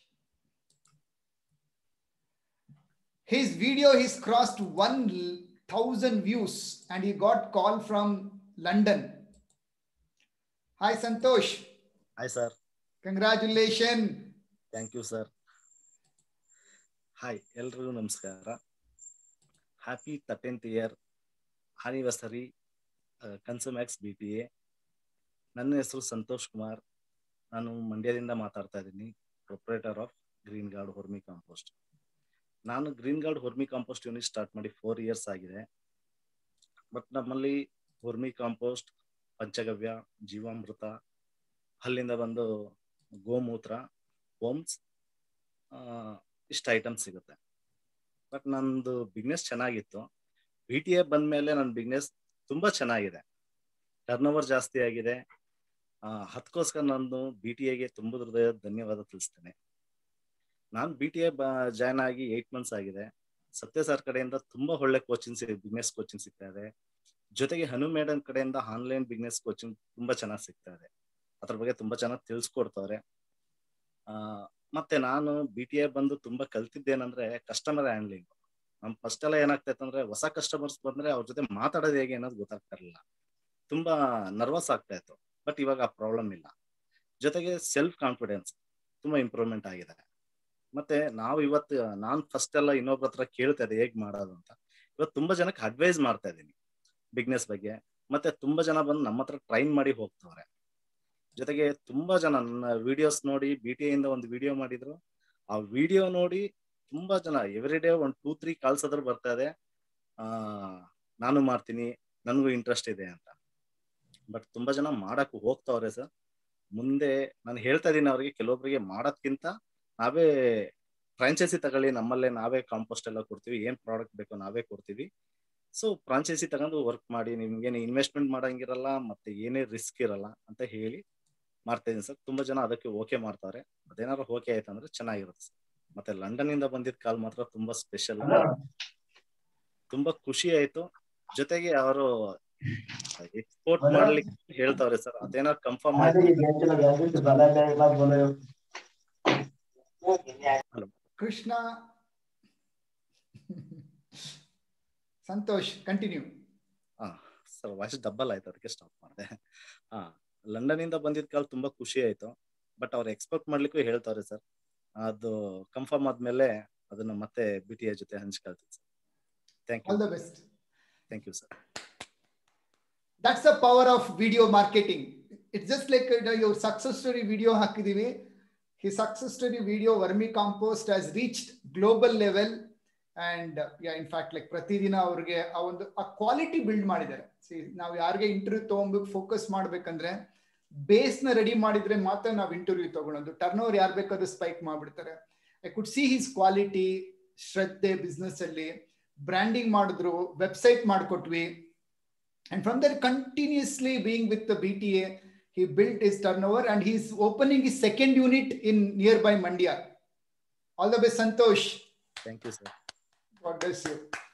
His video he's crossed 1000 views and he got call from London. Hi Santosh, hi sir congratulations. Thank you sir hi ಎಲ್ರಿಗೂ ನಮಸ್ಕಾರ happy thirteenth year anniversary Consumax B T A ನನ್ನ ಹೆಸರು ಸಂತೋಷ್ ಕುಮಾರ್ ನಾನು ಮಂಡ್ಯದಿಂದ ಮಾತಾಡ್ತಾ ಇದ್ದೀನಿ proprietor of green guard vermicompost ನಾನು green guard vermicompost unit start ಮಾಡಿ ಫೋರ್ ಇಯರ್ಸ್ ಆಗಿದೆ ಬಟ್ ನಮ್ಮಲ್ಲಿ ಹೊರ್ಮಿ ಕಾಂಪೋಸ್ಟ್ ಪಂಚಗವ್ಯ ಜೀವಾಮೃತ ಅಲ್ಲಿಂದ ಬಂದು ಗೋಮೂತ್ರ ಹೋಮ್ಸ್ ಇಷ್ಟು ಐಟಮ್ಸ್ ಸಿಗುತ್ತೆ ಬಟ್ ನಂದು ಬಿಸ್ನೆಸ್ ಚೆನ್ನಾಗಿತ್ತು ಬಿ ಟಿ ಎ ಬಂದ್ಮೇಲೆ ನನ್ನ ಬಿಸ್ನೆಸ್ ತುಂಬಾ ಚೆನ್ನಾಗಿದೆ ಟರ್ನ್ ಓವರ್ ಜಾಸ್ತಿ ಆಗಿದೆ ಅದಕ್ಕೋಸ್ಕರ ನಾನು ಬಿ ಟಿ ಎಗೆ ತುಂಬ ಹೃದಯ ಧನ್ಯವಾದ ತಿಳಿಸ್ತೇನೆ ನಾನು ಬಿ ಟಿ ಎ ಜಾಯ್ನ್ ಆಗಿ ಏಟ್ ಮಂತ್ಸ್ ಆಗಿದೆ ಸತ್ಯ ಸರ್ ಕಡೆಯಿಂದ ತುಂಬಾ ಒಳ್ಳೆ ಕೋಚಿಂಗ್ ಬಿಸ್ನೆಸ್ ಕೋಚಿಂಗ್ ಸಿಗ್ತಾ ಇದೆ ಜೊತೆಗೆ ಹನು ಮೇಡಮ್ ಕಡೆಯಿಂದ ಆನ್ಲೈನ್ ಬಿಸ್ನೆಸ್ ಕೋಚಿಂಗ್ ತುಂಬಾ ಚೆನ್ನಾಗಿ ಸಿಗ್ತಾ ಇದೆ ಅದ್ರ ಬಗ್ಗೆ ತುಂಬಾ ಚೆನ್ನಾಗಿ ತಿಳಿಸ್ಕೊಡ್ತವ್ರೆ ಆ ಮತ್ತೆ ನಾನು ಬಿ ಟಿ ಐ ಬಂದು ತುಂಬಾ ಕಲ್ತಿದ್ದೇನಂದ್ರೆ ಕಸ್ಟಮರ್ ಹ್ಯಾಂಡ್ಲಿಂಗ್ ನಮ್ ಫಸ್ಟ್ ಎಲ್ಲ ಏನಾಗ್ತಾ ಅಂದ್ರೆ ಹೊಸ ಕಸ್ಟಮರ್ಸ್ ಬಂದ್ರೆ ಅವ್ರ ಜೊತೆ ಮಾತಾಡೋದು ಹೇಗೆ ಅನ್ನೋದು ಗೊತ್ತಾಗ್ತಾ ಇರಲಿಲ್ಲ ತುಂಬಾ ನರ್ವಸ್ ಆಗ್ತಾ ಇತ್ತು ಬಟ್ ಇವಾಗ ಆ ಪ್ರಾಬ್ಲಮ್ ಇಲ್ಲ ಜೊತೆಗೆ ಸೆಲ್ಫ್ ಕಾನ್ಫಿಡೆನ್ಸ್ ತುಂಬಾ ಇಂಪ್ರೂವ್ಮೆಂಟ್ ಆಗಿದೆ ಮತ್ತೆ ನಾವು ಇವತ್ತು ನಾನ್ ಫಸ್ಟ್ ಎಲ್ಲ ಇನ್ನೊಬ್ರ ಹತ್ರ ಕೇಳ್ತಾ ಇದ್ದೆ ಹೇಗ್ ಮಾಡೋದು ಅಂತ ಇವತ್ತು ತುಂಬಾ ಜನಕ್ಕೆ ಅಡ್ವೈಸ್ ಮಾಡ್ತಾ ಇದ್ದೀನಿ ಬಿಸ್ನೆಸ್ ಬಗ್ಗೆ ಮತ್ತೆ ತುಂಬಾ ಜನ ಬಂದು ನಮ್ಮ ಹತ್ರ ಟ್ರೈನ್ ಮಾಡಿ ಹೋಗ್ತವ್ರೆ ಜೊತೆಗೆ ತುಂಬಾ ಜನ ನನ್ನ ವಿಡಿಯೋಸ್ ನೋಡಿ ಬಿ ಟಿ ಇಂದ ಒಂದು ವಿಡಿಯೋ ಮಾಡಿದ್ರು ಆ ವಿಡಿಯೋ ನೋಡಿ ತುಂಬಾ ಜನ ಎವ್ರಿ ಡೇ ಒಂದ್ ಟೂ ತ್ರೀ ಕಾಲ್ಸ್ ಆದ್ರೂ ಬರ್ತಾ ಇದೆ ಆ ನಾನು ಮಾಡ್ತೀನಿ ನನಗೂ ಇಂಟ್ರೆಸ್ಟ್ ಇದೆ ಅಂತ ಬಟ್ ತುಂಬಾ ಜನ ಮಾಡಕ್ ಹೋಗ್ತಾವ್ರೆ ಸರ್ ಮುಂದೆ ನಾನು ಹೇಳ್ತಾ ಇದ್ದೀನಿ ಅವ್ರಿಗೆ ಕೆಲವೊಬ್ಬರಿಗೆ ಮಾಡೋದ್ಕಿಂತ ನಾವೇ ಫ್ರಾಂಚೈಸಿ ತಗೊಳ್ಳಿ ನಮ್ಮಲ್ಲೇ ನಾವೇ ಕಾಂಪೋಸ್ಟ್ ಎಲ್ಲ ಕೊಡ್ತೀವಿ ಏನ್ ಪ್ರಾಡಕ್ಟ್ ಬೇಕೋ ನಾವೇ ಕೊಡ್ತೀವಿ ಸೊ ಫ್ರಾಂಚೈಸಿ ತಗೊಂಡು ವರ್ಕ್ ಮಾಡಿ ನಿಮ್ಗೇನು ಇನ್ವೆಸ್ಟ್ಮೆಂಟ್ ಮಾಡಂಗಿರಲ್ಲ ಮತ್ತೆ ಏನೇ ರಿಸ್ಕ್ ಇರಲ್ಲ ಅಂತ ಹೇಳಿ ಮಾಡ್ತಾ ಇದೀನಿ ಸರ್ ತುಂಬಾ ಜನ ಅದಕ್ಕೆ ಓಕೆ ಮಾಡ್ತಾರೆ ಅದೇನಾದ್ರು ಓಕೆ ಆಯ್ತು ಅಂದ್ರೆ ಚೆನ್ನಾಗಿರುತ್ತೆ ಸರ್ ಮತ್ತೆ ಲಂಡನ್ ಇಂದ ಬಂದಿದ್ ಕಾಲ್ ಮಾತ್ರ ತುಂಬಾ ಸ್ಪೆಷಲ್ ತುಂಬಾ ಖುಷಿ ಆಯ್ತು ಜೊತೆಗೆ ಅವರು ಎಕ್ಸ್ಪೋರ್ಟ್ ಮಾಡ್ಲಿಕ್ಕೆ ಹೇಳ್ತಾವ್ರೆ ಸರ್ ಅದೇನಾದ್ರು ಕನ್ಫರ್ಮ್ ಆಯ್ತು ಹಲೋ ಕೃಷ್ಣ ಸಂತೋಷ್ ಕಂಟಿನ್ಯೂ ಹಾ ಸರ್ ವಾಯ್ಸ್ ಡಬ್ಬಲ್ ಆಯ್ತು ಅದಕ್ಕೆ ಸ್ಟಾಪ್ ಮಾಡಿದೆ ಹಾ ಲಂಡನ್ ಇಂದ ಬಂದಿದ್ ಕಾಲ್ ತುಂಬಾ ಖುಷಿ ಆಯ್ತು ಬಟ್ ಅವ್ರು ಎಕ್ಸ್ಪೋರ್ಟ್ ಮಾಡ್ಲಿಕ್ಕೂ ಹೇಳ್ತಾವ್ರೆ ಸರ್ ಅದು ಕನ್ಫರ್ಮ್ ಆದ್ಮೇಲೆ ಅದನ್ನ ಮತ್ತೆ ಬಿ ಟಿ ಐ ಜೊತೆ ಹಂಚ್ಕೊಳ್ತೀನಿ sir thank you all the best thank you sir that's the power of video marketing it's just like ಇವ್ರ ಸಕ್ಸಸ್ ಸ್ಟೋರಿ ವಿಡಿಯೋ ಹಾಕಿದೀವಿ he success story video vermicompost has reached global level and yeah in fact like ಪ್ರತಿದಿನ ಅವ್ರಿಗೆ ಆ ಒಂದು ಆ quality build ಮಾಡಿದ್ದಾರೆ see ನಾವು ಯಾರಿಗೆ ಇಂಟರ್ವ್ಯೂ ತಗೊಂಡ್ಬೇಕು ಫೋಕಸ್ ಮಾಡ್ಬೇಕಂದ್ರೆ ಬೇಸ್ ನ ರೆಡಿ ಮಾಡಿದ್ರೆ ಮಾತ್ರ ನಾವು ಇಂಟರ್ವ್ಯೂ ತಗೊಳೋದು ಟರ್ನ್ ಓವರ್ ಯಾರು ಬೇಕಾದ್ರೂ ಸ್ಪೈಕ್ ಮಾಡ್ಬಿಡ್ತಾರೆ I could see his quality ಶ್ರದ್ಧೆ ಬಿಸ್ನೆಸ್ ಅಲ್ಲಿ ಬ್ರ್ಯಾಂಡಿಂಗ್ ಮಾಡಿದ್ರು ವೆಬ್ಸೈಟ್ ಮಾಡಿಕೊಟ್ವಿ and from there continuously being with the B T A he built his turnover and he's opening his second unit in nearby Mandya. All the best, Santosh. Thank you sir God bless you.